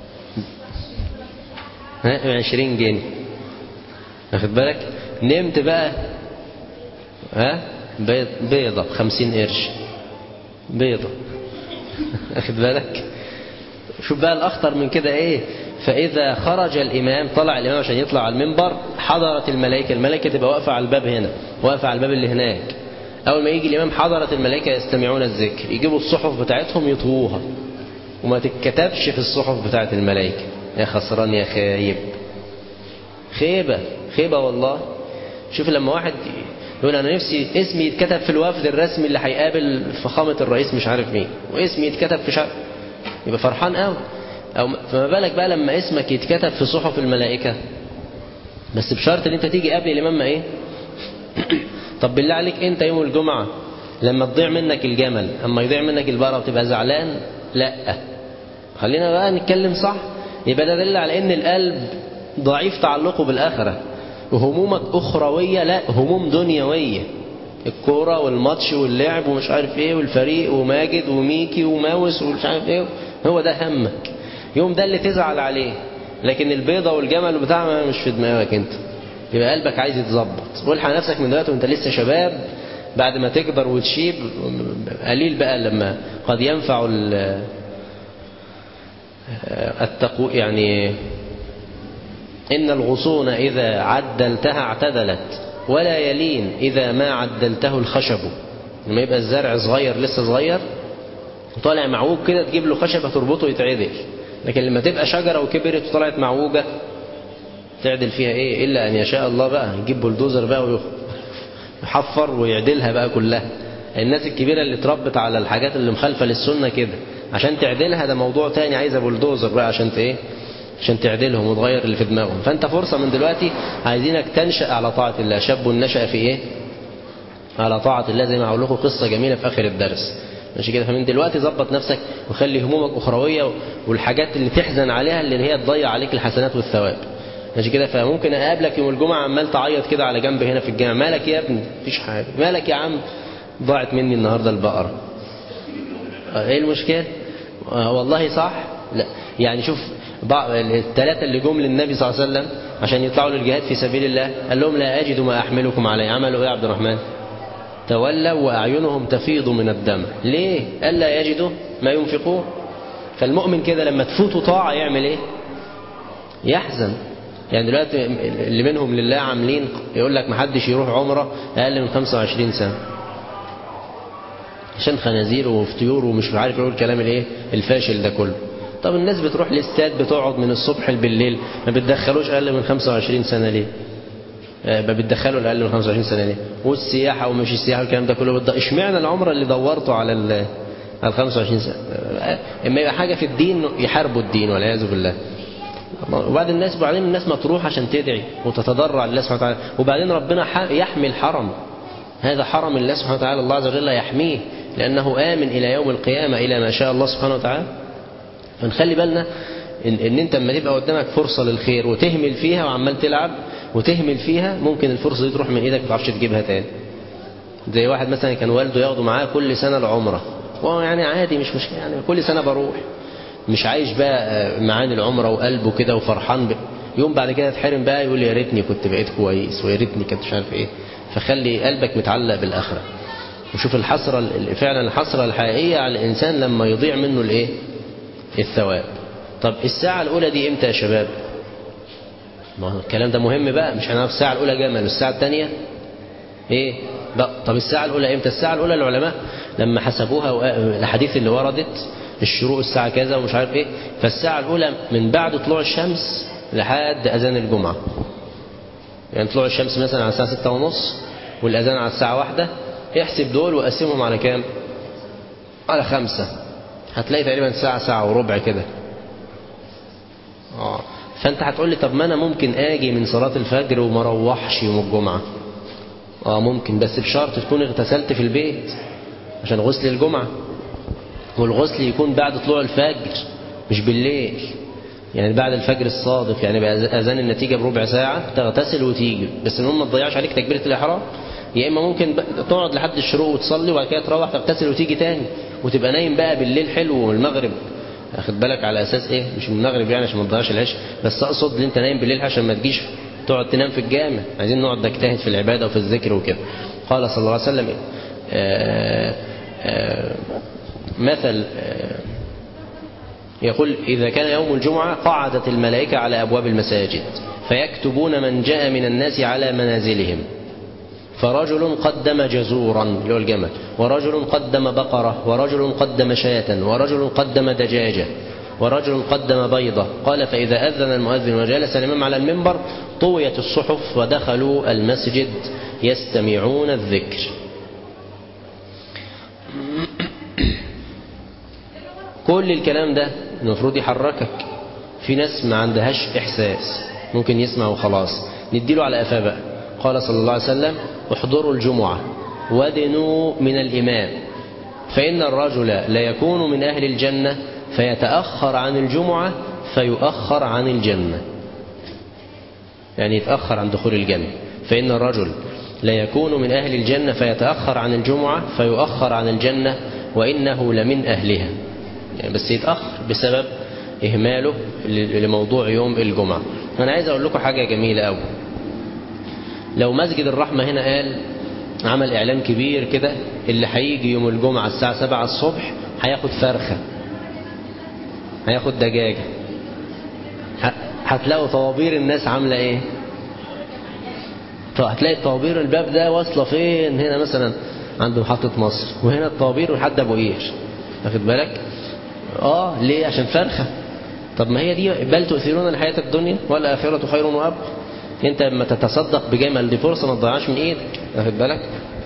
ها عشرين جنيه واخد بالك نمت بقى ها بيضة بخمسين قرش بيضة واخد بالك شوف بقى الأخطر من كده إيه فإذا خرج الإمام طلع الإمام عشان يطلع على المنبر حضرت الملائكة الملائكة تبقى واقفة على الباب هنا واقفة على الباب اللي هناك أول ما يجي الإمام حضرت الملائكة يستمعون الذكر يجيبوا الصحف بتاعتهم يطووها وما تتكتبش في الصحف بتاعت الملائكة يا خسران يا خايب خيبة خيبة والله شوف لما واحد يقول أنا نفسي اسمي يتكتب في الوفد الرسمي اللي هيقابل فخامة الرئيس مش عارف مين واسمي يتكتب في شعر يبقى فرحان قوي أو فما بالك بقى لما اسمك يتكتب في صحف الملائكة بس بشرط ان انت تيجي قبل الامام ايه طب بالله عليك انت يوم الجمعة لما تضيع منك الجمل اما يضيع منك البقرة وتبقى زعلان لا خلينا بقى نتكلم صح يبقى ده دل على ان القلب ضعيف تعلقه بالآخرة وهمومك أخروية لا هموم دنيوية الكورة والماتش واللعب ومش عارف ايه والفريق وماجد وميكي وماوس ومش عارف ايه هو ده همك يوم ده اللي تزعل عليه لكن البيضة والجمل بتاعها مش في دماغك انت يبقى قلبك عايز يتظبط والحق نفسك من دلوقتي وانت لسه شباب بعد ما تكبر وتشيب قليل بقى لما قد ينفع التقو يعني إن الغصون إذا عدلتها اعتدلت ولا يلين إذا ما عدلته الخشب لما يبقى الزرع صغير لسه صغير طالع معوج كده تجيب له خشبة تربطه يتعدل لكن لما تبقى شجرة وكبرت وطلعت معوجة تعدل فيها ايه إلا أن يشاء الله بقى يجيب بلدوزر بقى ويحفر ويعدلها بقى كلها الناس الكبيرة اللي اتربت على الحاجات اللي مخالفة للسنة كده عشان تعدلها ده موضوع تاني عايزة بلدوزر بقى عشان ايه عشان تعدلهم وتغير اللي في دماغهم فانت فرصة من دلوقتي عايزينك تنشأ على طاعة الله شاب نشأ في ايه على طاعة الله زي ما هقول لكم قصة جميلة في آخر الدرس ماشي كده فمن دلوقتي ظبط نفسك وخلي همومك أخروية والحاجات اللي تحزن عليها اللي هي تضيع عليك الحسنات والثواب ماشي كده فممكن اقابلك يوم الجمعه عمال تعيط كده على جنب هنا في الجامع مالك يا ابني مفيش حاجه مالك يا عم ضاعت مني النهارده البقره ايه المشكله آه والله صح لا يعني شوف الثلاثه اللي جم للنبي صلى الله عليه وسلم عشان يطلعوا للجهاد في سبيل الله قال لهم لا اجد ما احملكم عليه عملوا ايه يا عبد الرحمن تولوا واعينهم تفيض من الدم ليه الا يجدوا ما ينفقون فالمؤمن كده لما تفوته طاعه يعمل ايه يحزن يعني دلوقتي اللي منهم لله عاملين يقول لك محدش يروح عمره اقل من 25 سنه عشان خنازير وفطيور ومش عارف يقول الكلام الايه الفاشل ده كله طب الناس بتروح الاستاد بتقعد من الصبح بالليل ما بتدخلوش اقل من 25 سنه ليه ما بتدخلوا الاقل من 25 سنه ليه والسياحه ومش السياحه والكلام ده كله بتض... اشمعنى العمره اللي دورته على ال على 25 سنه اما يبقى حاجه في الدين يحاربوا الدين والعياذ بالله وبعد الناس وبعدين الناس ما تروح عشان تدعي وتتضرع لله سبحانه وتعالى وبعدين ربنا يحمي الحرم هذا حرم الله سبحانه وتعالى الله عز وجل يحميه لأنه آمن إلى يوم القيامة إلى ما شاء الله سبحانه وتعالى فنخلي بالنا إن, إن أنت لما تبقى قدامك فرصة للخير وتهمل فيها وعمال تلعب وتهمل فيها ممكن الفرصة دي تروح من إيدك ما تعرفش تجيبها تاني زي واحد مثلا كان والده ياخده معاه كل سنة العمرة وهو يعني عادي مش مشكلة يعني كل سنة بروح مش عايش بقى معاني العمرة وقلبه كده وفرحان ب... يوم بعد كده اتحرم بقى يقول يا ريتني كنت بقيت كويس ويا ريتني كنت مش عارف ايه فخلي قلبك متعلق بالآخرة وشوف الحسرة فعلا الحسرة الحقيقية على الإنسان لما يضيع منه الايه الثواب طب الساعة الأولى دي امتى يا شباب ما هو الكلام ده مهم بقى مش هنعرف الساعة الأولى جمل والساعة الثانية ايه بقى طب الساعة الأولى امتى الساعة الأولى العلماء لما حسبوها الأحاديث اللي وردت الشروق الساعة كذا ومش عارف ايه فالساعة الأولى من بعد طلوع الشمس لحد أذان الجمعة يعني طلوع الشمس مثلا على الساعة ستة ونص والأذان على الساعة واحدة احسب دول وقسمهم على كام على خمسة هتلاقي تقريبا ساعة ساعة وربع كده اه فانت هتقول لي طب ما انا ممكن اجي من صلاة الفجر وما اروحش يوم الجمعة اه ممكن بس بشرط تكون اغتسلت في البيت عشان غسل الجمعة والغسل يكون بعد طلوع الفجر مش بالليل يعني بعد الفجر الصادق يعني بأذان النتيجة بربع ساعة تغتسل وتيجي بس المهم ما تضيعش عليك تكبيرة الإحرام يا إما ممكن تقعد لحد الشروق وتصلي وبعد كده تروح تغتسل وتيجي تاني وتبقى نايم بقى بالليل حلو والمغرب اخد بالك على أساس إيه مش من المغرب يعني عشان ما تضيعش العشاء بس أقصد ان أنت نايم بالليل عشان ما تجيش تقعد تنام في الجامع عايزين نقعد نجتهد في العبادة وفي الذكر وكده قال صلى الله عليه وسلم آآ آآ مثل يقول إذا كان يوم الجمعة قعدت الملائكة على أبواب المساجد فيكتبون من جاء من الناس على منازلهم فرجل قدم جزورا اللي هو الجمل ورجل قدم بقرة ورجل قدم شاة ورجل قدم دجاجة ورجل قدم بيضة قال فإذا أذن المؤذن وجلس الإمام على المنبر طويت الصحف ودخلوا المسجد يستمعون الذكر كل الكلام ده المفروض يحركك في ناس ما عندهاش إحساس ممكن يسمع وخلاص نديله على قفاه بقى قال صلى الله عليه وسلم احضروا الجمعة ودنوا من الإمام فإن الرجل لا يكون من أهل الجنة فيتأخر عن الجمعة فيؤخر عن الجنة يعني يتأخر عن دخول الجنة فإن الرجل لا يكون من أهل الجنة فيتأخر عن الجمعة فيؤخر عن الجنة وإنه لمن أهلها يعني بس يتأخر بسبب إهماله لموضوع يوم الجمعة أنا عايز أقول لكم حاجة جميلة أوي لو مسجد الرحمة هنا قال عمل إعلان كبير كده اللي هيجي يوم الجمعة الساعة 7 الصبح هياخد فرخة هياخد دجاجة هتلاقوا طوابير الناس عاملة ايه هتلاقي الطوابير الباب ده واصلة فين هنا مثلا عند محطة مصر وهنا الطوابير لحد ابو قير واخد بالك اه ليه عشان فرخة طب ما هي دي بل تؤثرون الحياة الدنيا والآخرة خير وأبقى انت لما تتصدق بجمل دي فرصة ما تضيعهاش من ايدك واخد بالك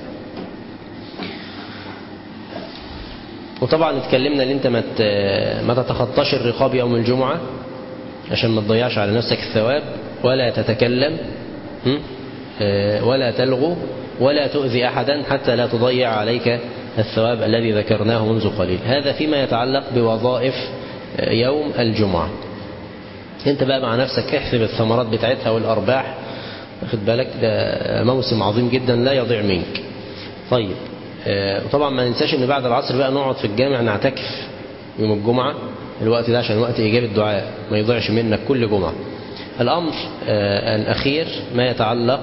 وطبعا اتكلمنا ان انت ما ما تتخطاش الرقاب يوم الجمعة عشان ما تضيعش على نفسك الثواب ولا تتكلم ولا تلغو ولا تؤذي أحدا حتى لا تضيع عليك الثواب الذي ذكرناه منذ قليل هذا فيما يتعلق بوظائف يوم الجمعة انت بقى مع نفسك احسب الثمرات بتاعتها والأرباح واخد بالك ده موسم عظيم جدا لا يضيع منك طيب وطبعا ما ننساش ان بعد العصر بقى نقعد في الجامع نعتكف يوم الجمعة الوقت ده عشان وقت إجابة الدعاء ما يضيعش منك كل جمعة الأمر الأخير ما يتعلق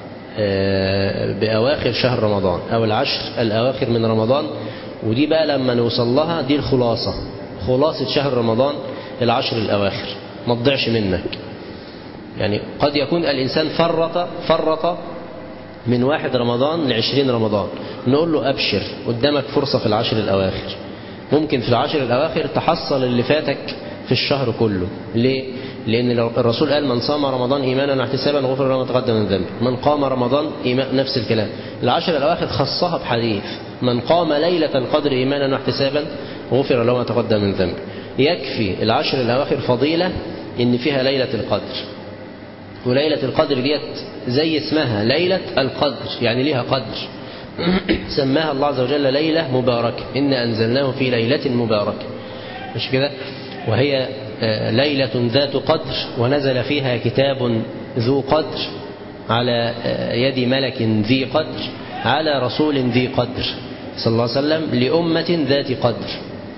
بأواخر شهر رمضان أو العشر الأواخر من رمضان ودي بقى لما نوصل لها دي الخلاصة خلاصة شهر رمضان العشر الأواخر ما تضيعش منك يعني قد يكون الإنسان فرط فرط من واحد رمضان لعشرين رمضان نقول له أبشر قدامك فرصة في العشر الأواخر ممكن في العشر الأواخر تحصل اللي فاتك في الشهر كله ليه؟ لأن الرسول قال من صام رمضان إيمانا واحتسابا غفر له ما تقدم من ذنبه من قام رمضان إيمان نفس الكلام العشر الأواخر خصها بحديث من قام ليلة القدر إيمانا واحتسابا غفر له ما تقدم من ذنبه يكفي العشر الأواخر فضيلة إن فيها ليلة القدر وليلة القدر ديت زي اسمها ليلة القدر يعني ليها قدر سماها الله عز وجل ليلة مباركة إن أنزلناه في ليلة مباركة مش كده وهي ليلة ذات قدر ونزل فيها كتاب ذو قدر على يد ملك ذي قدر على رسول ذي قدر صلى الله عليه وسلم لأمة ذات قدر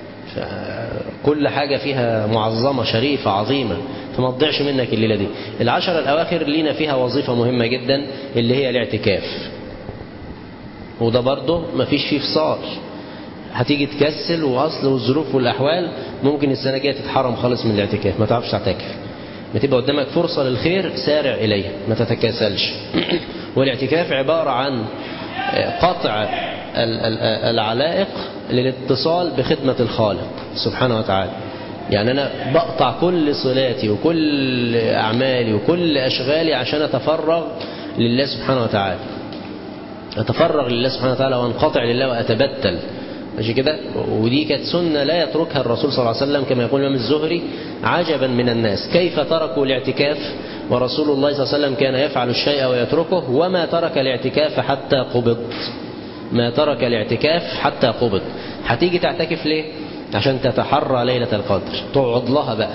كل حاجة فيها معظمة شريفة عظيمة فما تضيعش منك الليلة دي العشر الأواخر لينا فيها وظيفة مهمة جدا اللي هي الاعتكاف وده برضه مفيش فيه فصال هتيجي تكسل واصل والظروف والاحوال ممكن السنه الجايه تتحرم خالص من الاعتكاف ما تعرفش تعتكف ما تبقى قدامك فرصه للخير سارع اليها ما تتكاسلش والاعتكاف عباره عن قطع العلائق للاتصال بخدمه الخالق سبحانه وتعالى يعني انا بقطع كل صلاتي وكل اعمالي وكل اشغالي عشان اتفرغ لله سبحانه وتعالى أتفرغ لله سبحانه وتعالى وانقطع لله وأتبتل ماشي كده ودي كانت سنة لا يتركها الرسول صلى الله عليه وسلم كما يقول الإمام الزهري عجبا من الناس كيف تركوا الاعتكاف ورسول الله صلى الله عليه وسلم كان يفعل الشيء ويتركه وما ترك الاعتكاف حتى قبض ما ترك الاعتكاف حتى قبض هتيجي تعتكف ليه عشان تتحرى ليلة القدر تقعد لها بقى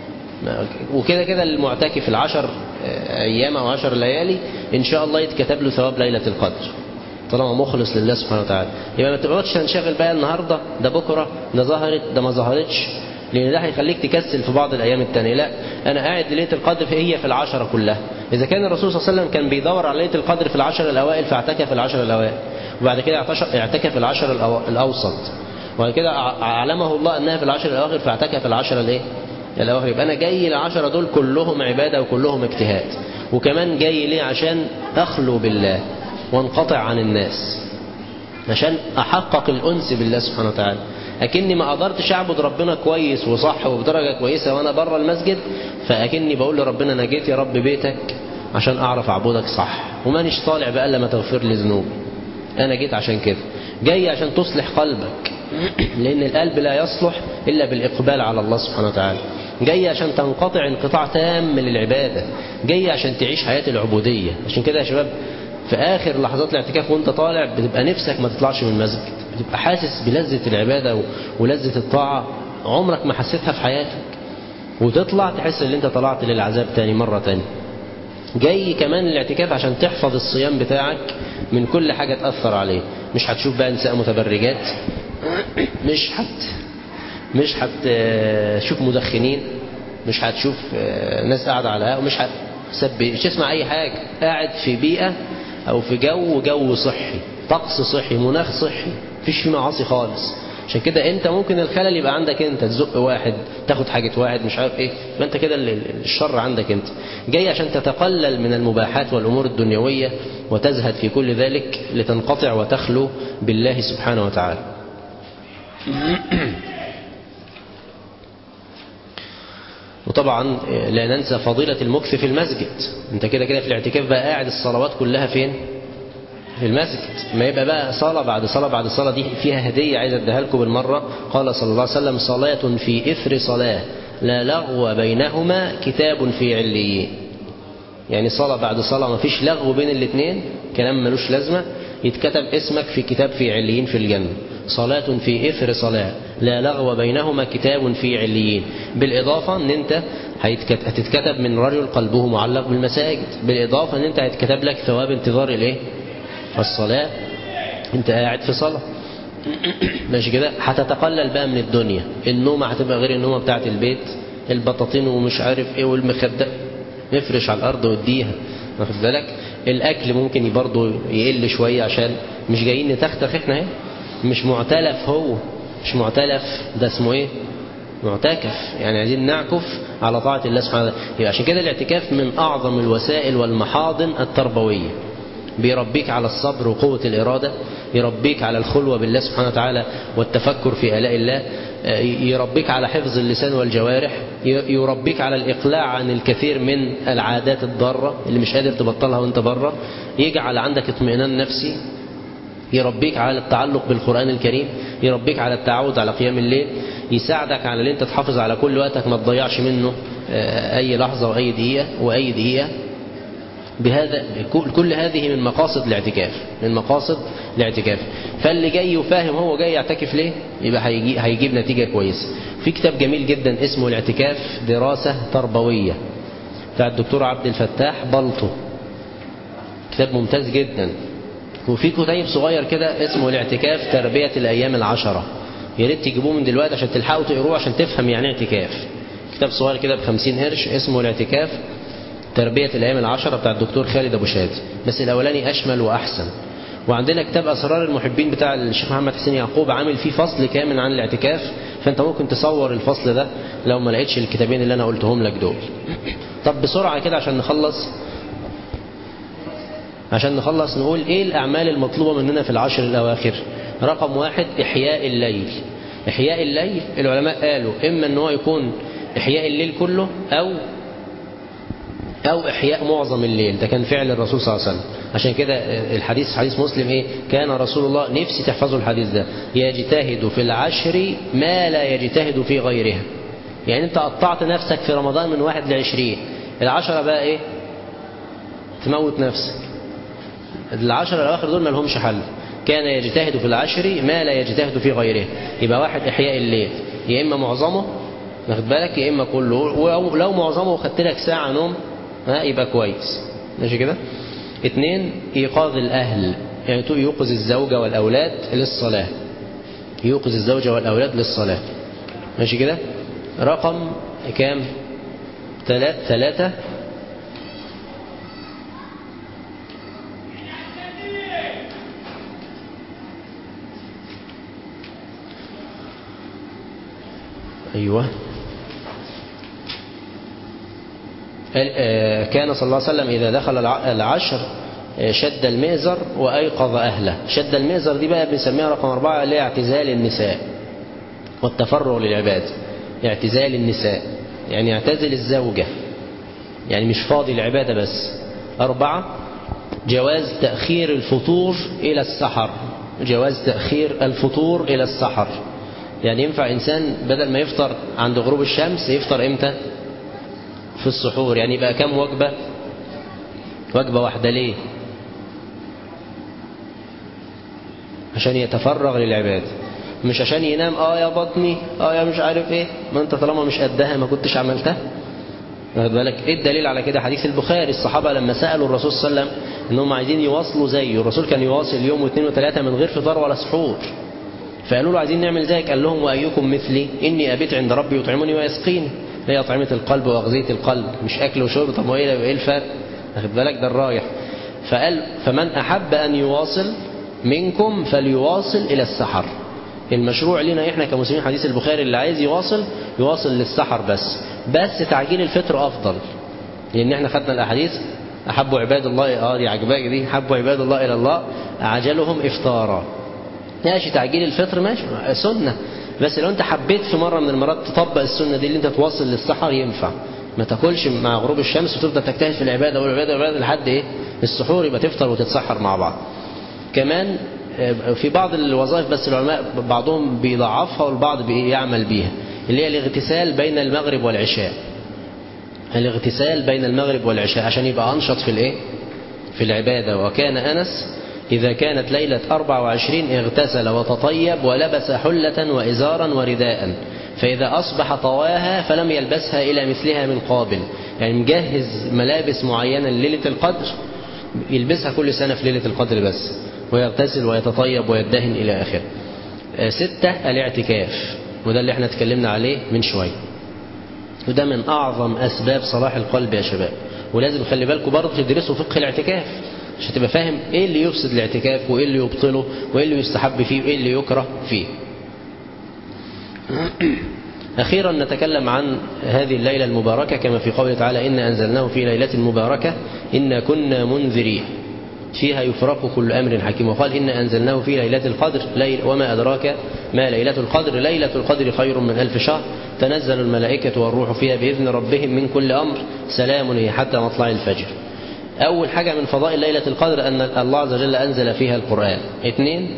وكده كده المعتكف العشر أيام أو عشر ليالي إن شاء الله يتكتب له ثواب ليلة القدر طالما مخلص لله سبحانه وتعالى يبقى ما تقعدش تنشغل بقى النهارده ده بكره ده ظهرت ده ما ظهرتش لان ده هيخليك تكسل في بعض الايام التانية لا انا قاعد ليله القدر هي في العشره كلها اذا كان الرسول صلى الله عليه وسلم كان بيدور على ليله القدر في العشر الاوائل فاعتكف العشر الاوائل وبعد كده اعتكف العشر الاوسط وبعد كده علمه الله انها في العشر الاواخر فاعتكف العشر الايه الاواخر يبقى انا جاي العشره دول كلهم عباده وكلهم اجتهاد وكمان جاي ليه عشان اخلو بالله وانقطع عن الناس عشان احقق الانس بالله سبحانه وتعالى اكني ما قدرتش اعبد ربنا كويس وصح وبدرجه كويسه وانا بره المسجد فاكني بقول لربنا انا جيت يا رب بيتك عشان اعرف اعبدك صح ومانيش طالع بقى لما تغفر لي ذنوبي انا جيت عشان كده جاي عشان تصلح قلبك لان القلب لا يصلح الا بالاقبال على الله سبحانه وتعالى جاي عشان تنقطع انقطاع تام للعباده جاي عشان تعيش حياه العبوديه عشان كده يا شباب في آخر لحظات الاعتكاف وانت طالع بتبقى نفسك ما تطلعش من المسجد بتبقى حاسس بلذة العبادة ولذة الطاعة عمرك ما حسيتها في حياتك وتطلع تحس ان انت طلعت للعذاب تاني مرة تاني جاي كمان الاعتكاف عشان تحفظ الصيام بتاعك من كل حاجة تأثر عليه مش هتشوف بقى نساء متبرجات مش هت مش هتشوف مدخنين مش هتشوف ناس قاعدة على قهوة مش هت مش تسمع اي حاجة قاعد في بيئة او في جو جو صحي طقس صحي مناخ صحي مفيش فيه معاصي خالص عشان كده انت ممكن الخلل يبقى عندك انت تزق واحد تاخد حاجة واحد مش عارف ايه ما انت كده الشر عندك انت جاي عشان تتقلل من المباحات والامور الدنيوية وتزهد في كل ذلك لتنقطع وتخلو بالله سبحانه وتعالى وطبعا لا ننسى فضيلة المكث في المسجد انت كده كده في الاعتكاف بقى قاعد الصلوات كلها فين في المسجد ما يبقى بقى صلاة بعد صلاة بعد صلاة دي فيها هدية عايز اديها لكم بالمرة قال صلى الله عليه وسلم صلاة في إثر صلاة لا لغو بينهما كتاب في عليين يعني صلاة بعد صلاة ما فيش لغو بين الاثنين كلام ملوش لازمة يتكتب اسمك في كتاب في عليين في الجنة صلاة في إثر صلاة لا لغو بينهما كتاب في عليين بالإضافة أن أنت هتتكتب من رجل قلبه معلق بالمساجد بالإضافة أن أنت هيتكتب لك ثواب انتظار الإيه؟ الصلاة أنت قاعد في صلاة ماشي كده هتتقلل بقى من الدنيا النومة هتبقى غير النومة بتاعت البيت البطاطين ومش عارف ايه والمخدة نفرش على الأرض واديها واخد بالك الأكل ممكن برضه يقل شوية عشان مش جايين نتختخ احنا اهي مش معتلف هو مش معتلف ده اسمه ايه معتكف يعني عايزين نعكف على طاعة الله سبحانه وتعالى يبقى عشان كده الاعتكاف من أعظم الوسائل والمحاضن التربوية بيربيك على الصبر وقوة الإرادة يربيك على الخلوة بالله سبحانه وتعالى والتفكر في آلاء الله يربيك على حفظ اللسان والجوارح يربيك على الإقلاع عن الكثير من العادات الضارة اللي مش قادر تبطلها وانت بره يجعل عندك اطمئنان نفسي يربيك على التعلق بالقرآن الكريم يربيك على التعود على قيام الليل يساعدك على ان انت تحافظ على كل وقتك ما تضيعش منه اي لحظة واي دقيقة واي دقيقة بهذا كل هذه من مقاصد الاعتكاف من مقاصد الاعتكاف فاللي جاي وفاهم هو جاي يعتكف ليه يبقى هيجي هيجيب نتيجة كويسة في كتاب جميل جدا اسمه الاعتكاف دراسة تربوية بتاع الدكتور عبد الفتاح بلطو كتاب ممتاز جدا وفي كتيب صغير كده اسمه الاعتكاف تربية الأيام العشرة يا ريت تجيبوه من دلوقتي عشان تلحقوا تقروه عشان تفهم يعني اعتكاف كتاب صغير كده بخمسين قرش اسمه الاعتكاف تربية الأيام العشرة بتاع الدكتور خالد أبو شادي بس الأولاني أشمل وأحسن وعندنا كتاب أسرار المحبين بتاع الشيخ محمد حسين يعقوب عامل فيه فصل كامل عن الاعتكاف فأنت ممكن تصور الفصل ده لو ما لقيتش الكتابين اللي أنا قلتهم لك دول طب بسرعة كده عشان نخلص عشان نخلص نقول ايه الأعمال المطلوبة مننا في العشر الأواخر رقم واحد إحياء الليل إحياء الليل العلماء قالوا إما أن هو يكون إحياء الليل كله أو أو إحياء معظم الليل ده كان فعل الرسول صلى الله عليه وسلم عشان كده الحديث حديث مسلم إيه كان رسول الله نفسي تحفظوا الحديث ده يجتهد في العشر ما لا يجتهد في غيرها يعني أنت قطعت نفسك في رمضان من واحد لعشرين العشرة بقى إيه تموت نفسك العشر الأواخر دول ما لهمش حل كان يجتهد في العشر ما لا يجتهد في غيره يبقى واحد إحياء الليل يا إما معظمه واخد بالك يا إما كله ولو معظمه وخدت لك ساعة نوم ها يبقى كويس ماشي كده اثنين إيقاظ الأهل يعني يوقظ الزوجة والأولاد للصلاة يوقظ الزوجة والأولاد للصلاة ماشي كده رقم كام ثلاثة أيوة كان صلى الله عليه وسلم إذا دخل العشر شد المئزر وأيقظ أهله شد المئزر دي بقى بنسميها رقم أربعة اللي هي اعتزال النساء والتفرغ للعباد اعتزال النساء يعني يعتزل الزوجة يعني مش فاضي العبادة بس أربعة جواز تأخير الفطور إلى السحر جواز تأخير الفطور إلى السحر يعني ينفع إنسان بدل ما يفطر عند غروب الشمس يفطر إمتى في السحور يعني يبقى كم وجبة وجبة واحدة ليه عشان يتفرغ للعباد مش عشان ينام اه يا بطني اه يا مش عارف ايه ما انت طالما مش قدها ما كنتش عملتها واخد بالك ايه الدليل على كده حديث البخاري الصحابة لما سألوا الرسول صلى الله عليه وسلم انهم عايزين يواصلوا زيه الرسول كان يواصل يوم واثنين وثلاثة من غير فطار ولا سحور فقالوا له عايزين نعمل زيك قال لهم وأيكم مثلي إني أبيت عند ربي يطعمني ويسقيني هي طعمة القلب وأغذية القلب مش أكل وشرب طب وإيه إيه الفرق واخد بالك ده الرايح فقال فمن أحب أن يواصل منكم فليواصل إلى السحر المشروع لنا إحنا كمسلمين حديث البخاري اللي عايز يواصل يواصل للسحر بس بس تعجيل الفطر أفضل لأن إحنا خدنا الأحاديث أحب عباد الله آه دي عجباك دي أحب عباد الله إلى الله أعجلهم إفطارا ماشي تعجيل الفطر ماشي سنة بس لو انت حبيت في مرة من المرات تطبق السنة دي اللي انت توصل للسحر ينفع ما تاكلش مع غروب الشمس وتفضل تجتهد في العبادة والعبادة والعبادة لحد ايه السحور يبقى تفطر وتتسحر مع بعض كمان في بعض الوظائف بس العلماء بعضهم بيضعفها والبعض بيعمل بيها اللي هي الاغتسال بين المغرب والعشاء الاغتسال بين المغرب والعشاء عشان يبقى انشط في الايه في العبادة وكان أنس إذا كانت ليلة 24 اغتسل وتطيب ولبس حلة وإزارا ورداء فإذا أصبح طواها فلم يلبسها إلى مثلها من قابل يعني مجهز ملابس معينة لليلة القدر يلبسها كل سنة في ليلة القدر بس ويغتسل ويتطيب ويدهن إلى آخره ستة الاعتكاف وده اللي احنا اتكلمنا عليه من شوية وده من أعظم أسباب صلاح القلب يا شباب ولازم خلي بالكم برضه تدرسوا فقه الاعتكاف عشان تبقى فاهم ايه اللي يفسد الاعتكاف وايه اللي يبطله وايه اللي يستحب فيه وايه اللي يكره فيه أخيرا نتكلم عن هذه الليلة المباركة كما في قوله تعالى إنا أنزلناه في ليلة مباركة إنا كنا منذرين فيها يفرق كل أمر حكيم وقال إنا أنزلناه في ليلة القدر ليل وما أدراك ما ليلة القدر ليلة القدر خير من ألف شهر تنزل الملائكة والروح فيها بإذن ربهم من كل أمر سلام هي حتى مطلع الفجر أول حاجة من فضائل ليلة القدر أن الله عز وجل أنزل فيها القرآن اثنين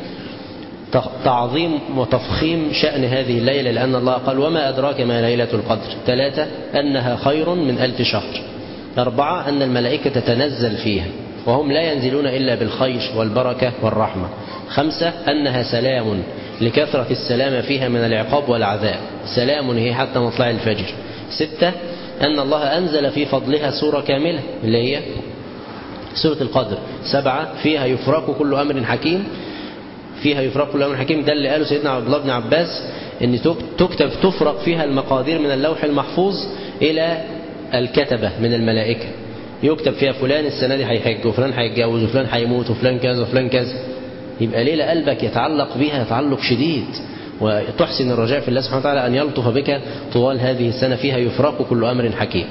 تعظيم وتفخيم شأن هذه الليلة لأن الله قال وما أدراك ما ليلة القدر ثلاثة أنها خير من ألف شهر أربعة أن الملائكة تتنزل فيها وهم لا ينزلون إلا بالخير والبركة والرحمة خمسة أنها سلام لكثرة السلام فيها من العقاب والعذاب سلام هي حتى مطلع الفجر ستة أن الله أنزل في فضلها سورة كاملة اللي هي سورة القدر سبعة فيها يفرق كل أمر حكيم فيها يفرق كل أمر حكيم ده اللي قاله سيدنا عبد الله بن عباس أن تكتب تفرق فيها المقادير من اللوح المحفوظ إلى الكتبة من الملائكة يكتب فيها فلان السنة دي هيحج وفلان هيتجوز وفلان هيموت وفلان كذا وفلان كذا يبقى ليلة قلبك يتعلق بها تعلق شديد وتحسن الرجاء في الله سبحانه وتعالى أن يلطف بك طوال هذه السنة فيها يفرق كل أمر حكيم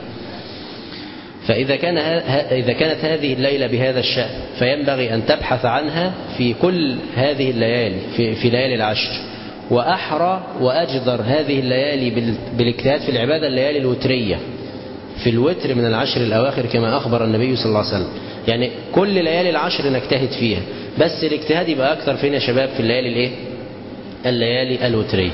فإذا كان إذا كانت هذه الليلة بهذا الشأن فينبغي أن تبحث عنها في كل هذه الليالي في, في ليالي العشر وأحرى وأجدر هذه الليالي بالاجتهاد في العبادة الليالي الوترية في الوتر من العشر الأواخر كما أخبر النبي صلى الله عليه وسلم يعني كل ليالي العشر نجتهد فيها بس الاجتهاد يبقى أكثر فينا يا شباب في الليالي الإيه؟ الليالي الوترية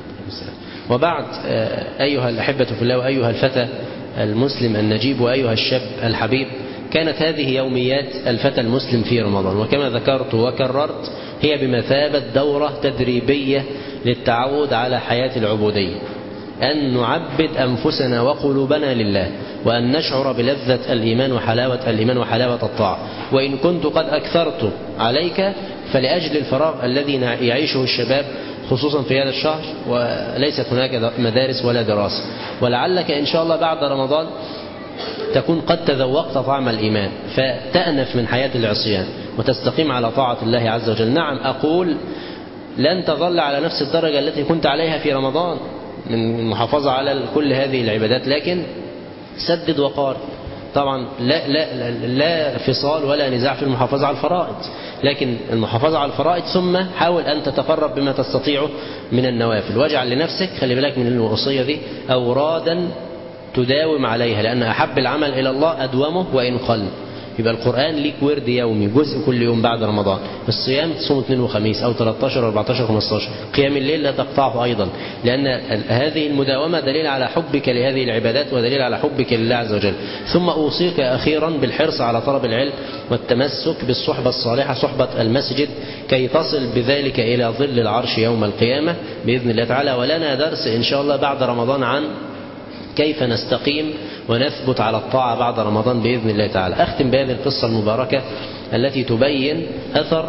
وبعد أيها الأحبة في الله وأيها الفتى المسلم النجيب وأيها الشاب الحبيب كانت هذه يوميات الفتى المسلم في رمضان وكما ذكرت وكررت هي بمثابة دورة تدريبية للتعود على حياة العبودية أن نعبد أنفسنا وقلوبنا لله وأن نشعر بلذة الإيمان وحلاوة الإيمان وحلاوة الطاعة وإن كنت قد أكثرت عليك فلأجل الفراغ الذي يعيشه الشباب خصوصا في هذا الشهر وليست هناك مدارس ولا دراسة ولعلك إن شاء الله بعد رمضان تكون قد تذوقت طعم الإيمان فتأنف من حياة العصيان وتستقيم على طاعة الله عز وجل نعم أقول لن تظل على نفس الدرجة التي كنت عليها في رمضان من المحافظة على كل هذه العبادات لكن سدد وقارب طبعا لا, لا, لا فصال ولا نزاع في المحافظة على الفرائض لكن المحافظة على الفرائض ثم حاول أن تتقرب بما تستطيع من النوافل واجعل لنفسك خلي بالك من الوصية دي أورادا تداوم عليها لأن أحب العمل إلى الله أدومه وإن قل يبقى القرآن ليك ورد يومي جزء كل يوم بعد رمضان الصيام تصوم اثنين وخميس أو 13 14 15 قيام الليل لا تقطعه أيضا لأن هذه المداومة دليل على حبك لهذه العبادات ودليل على حبك لله عز وجل ثم أوصيك أخيرا بالحرص على طلب العلم والتمسك بالصحبة الصالحة صحبة المسجد كي تصل بذلك إلى ظل العرش يوم القيامة بإذن الله تعالى ولنا درس إن شاء الله بعد رمضان عن كيف نستقيم ونثبت على الطاعة بعد رمضان بإذن الله تعالى أختم بهذه القصة المباركة التي تبين أثر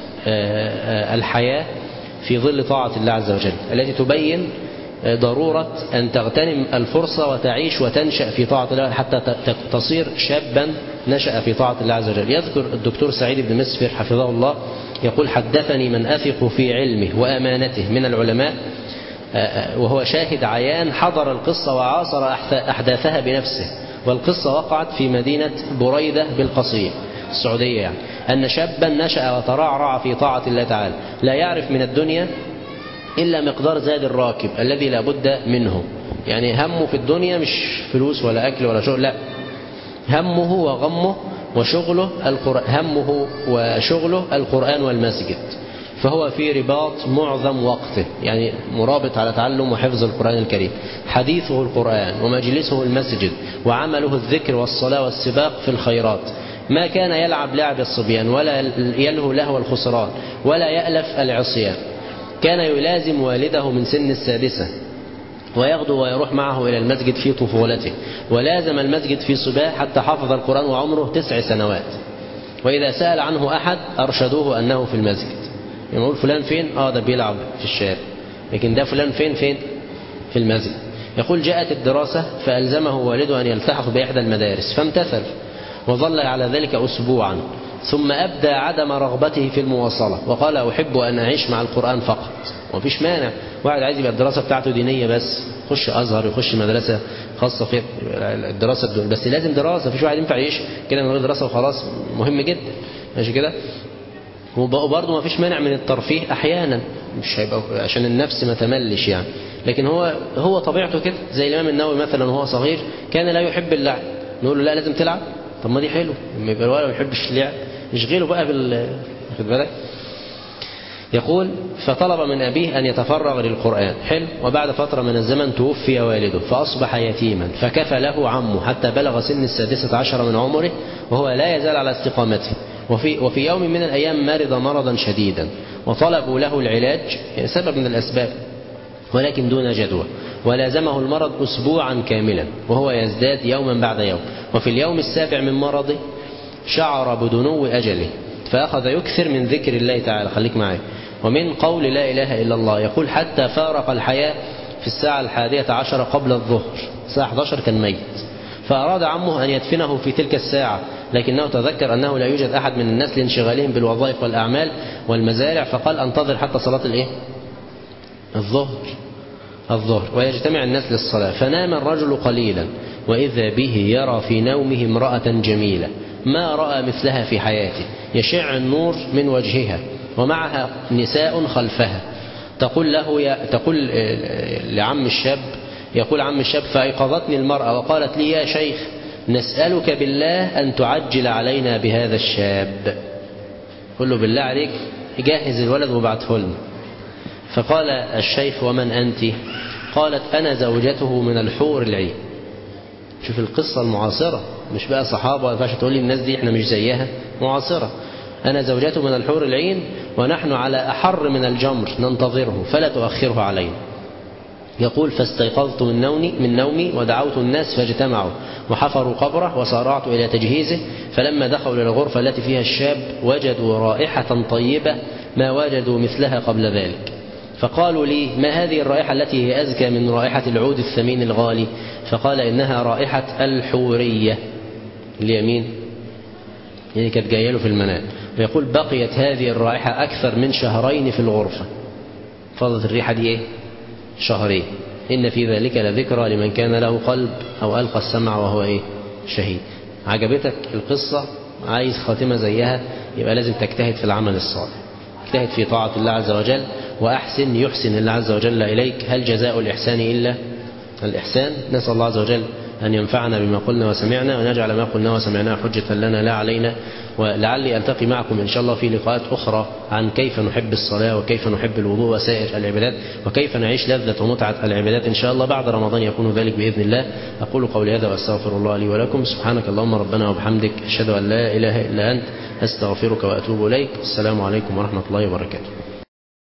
الحياة في ظل طاعة الله عز وجل التي تبين ضرورة أن تغتنم الفرصة وتعيش وتنشأ في طاعة الله حتى تصير شابا نشأ في طاعة الله عز وجل يذكر الدكتور سعيد بن مسفر حفظه الله يقول حدثني من أثق في علمه وأمانته من العلماء وهو شاهد عيان حضر القصة وعاصر أحداثها بنفسه والقصة وقعت في مدينة بريدة بالقصير السعودية يعني أن شابا نشأ وترعرع في طاعة الله تعالى لا يعرف من الدنيا إلا مقدار زاد الراكب الذي لا بد منه يعني همه في الدنيا مش فلوس ولا أكل ولا شغل لا همه وغمه وشغله القرآن همه وشغله القرآن والمسجد فهو في رباط معظم وقته يعني مرابط على تعلم وحفظ القرآن الكريم حديثه القرآن ومجلسه المسجد وعمله الذكر والصلاة والسباق في الخيرات ما كان يلعب لعب الصبيان ولا يلهو لهو الخسران ولا يألف العصيان كان يلازم والده من سن السادسة ويغدو ويروح معه إلى المسجد في طفولته ولازم المسجد في صباه حتى حفظ القرآن وعمره تسع سنوات وإذا سأل عنه أحد أرشدوه أنه في المسجد يقول فلان فين؟ آه ده بيلعب في الشارع لكن ده فلان فين فين؟ في المسجد يقول جاءت الدراسة فألزمه والده أن يلتحق بإحدى المدارس فامتثل وظل على ذلك أسبوعا ثم أبدى عدم رغبته في المواصلة وقال أحب أن أعيش مع القرآن فقط ومفيش مانع واحد عايز يبقى الدراسة بتاعته دينية بس يخش أزهر يخش مدرسة خاصة في الدراسة الدول. بس لازم دراسة مفيش واحد ينفع يعيش كده من غير دراسة وخلاص مهم جدا ماشي كده وبرضه ما فيش مانع من الترفيه احيانا مش هيبقى عشان النفس ما تملش يعني لكن هو هو طبيعته كده زي الامام النووي مثلا وهو صغير كان لا يحب اللعب نقول له لا لازم تلعب طب ما دي حلو لما يبقى الولد ما يحبش اللعب يشغله بقى بال واخد بالك يقول فطلب من أبيه أن يتفرغ للقرآن حلو وبعد فترة من الزمن توفي والده فأصبح يتيما فكفى له عمه حتى بلغ سن السادسة عشر من عمره وهو لا يزال على استقامته وفي, وفي يوم من الأيام مرض مرضا شديدا وطلبوا له العلاج سبب من الأسباب ولكن دون جدوى ولازمه المرض أسبوعا كاملا وهو يزداد يوما بعد يوم وفي اليوم السابع من مرضه شعر بدنو أجله فأخذ يكثر من ذكر الله تعالى خليك معي ومن قول لا إله إلا الله يقول حتى فارق الحياة في الساعة الحادية عشر قبل الظهر الساعة 11 كان ميت فأراد عمه أن يدفنه في تلك الساعة لكنه تذكر أنه لا يوجد أحد من الناس لانشغالهم بالوظائف والأعمال والمزارع فقال أنتظر حتى صلاة الإيه؟ الظهر الظهر ويجتمع الناس للصلاة فنام الرجل قليلا وإذا به يرى في نومه امرأة جميلة ما رأى مثلها في حياته يشع النور من وجهها ومعها نساء خلفها تقول له يا تقول لعم الشاب يقول عم الشاب فأيقظتني المرأة وقالت لي يا شيخ نسألك بالله أن تعجل علينا بهذا الشاب قل له بالله عليك جهز الولد وبعته لنا فقال الشيخ ومن أنت قالت أنا زوجته من الحور العين شوف القصة المعاصرة مش بقى صحابة ما ينفعش تقول لي الناس دي احنا مش زيها معاصرة أنا زوجته من الحور العين ونحن على أحر من الجمر ننتظره فلا تؤخره علينا يقول فاستيقظت من نومي من نومي ودعوت الناس فاجتمعوا وحفروا قبره وسارعت إلى تجهيزه فلما دخلوا إلى الغرفة التي فيها الشاب وجدوا رائحة طيبة ما وجدوا مثلها قبل ذلك فقالوا لي ما هذه الرائحة التي هي أزكى من رائحة العود الثمين الغالي فقال إنها رائحة الحورية اليمين يعني كانت جايه له في المنام ويقول بقيت هذه الرائحة أكثر من شهرين في الغرفة فضلت الريحة دي إيه؟ شهرين إن في ذلك لذكرى لمن كان له قلب أو ألقى السمع وهو إيه؟ شهيد عجبتك القصة عايز خاتمة زيها يبقى لازم تجتهد في العمل الصالح اجتهد في طاعة الله عز وجل وأحسن يحسن الله عز وجل إليك هل جزاء الإحسان إلا الإحسان نسأل الله عز وجل أن ينفعنا بما قلنا وسمعنا ونجعل ما قلنا وسمعناه حجة لنا لا علينا ولعلي ألتقي معكم إن شاء الله في لقاءات أخرى عن كيف نحب الصلاة وكيف نحب الوضوء وسائر العبادات وكيف نعيش لذة ومتعة العبادات إن شاء الله بعد رمضان يكون ذلك بإذن الله أقول قولي هذا وأستغفر الله لي ولكم سبحانك اللهم ربنا وبحمدك أشهد أن لا إله إلا أنت أستغفرك وأتوب إليك السلام عليكم ورحمة الله وبركاته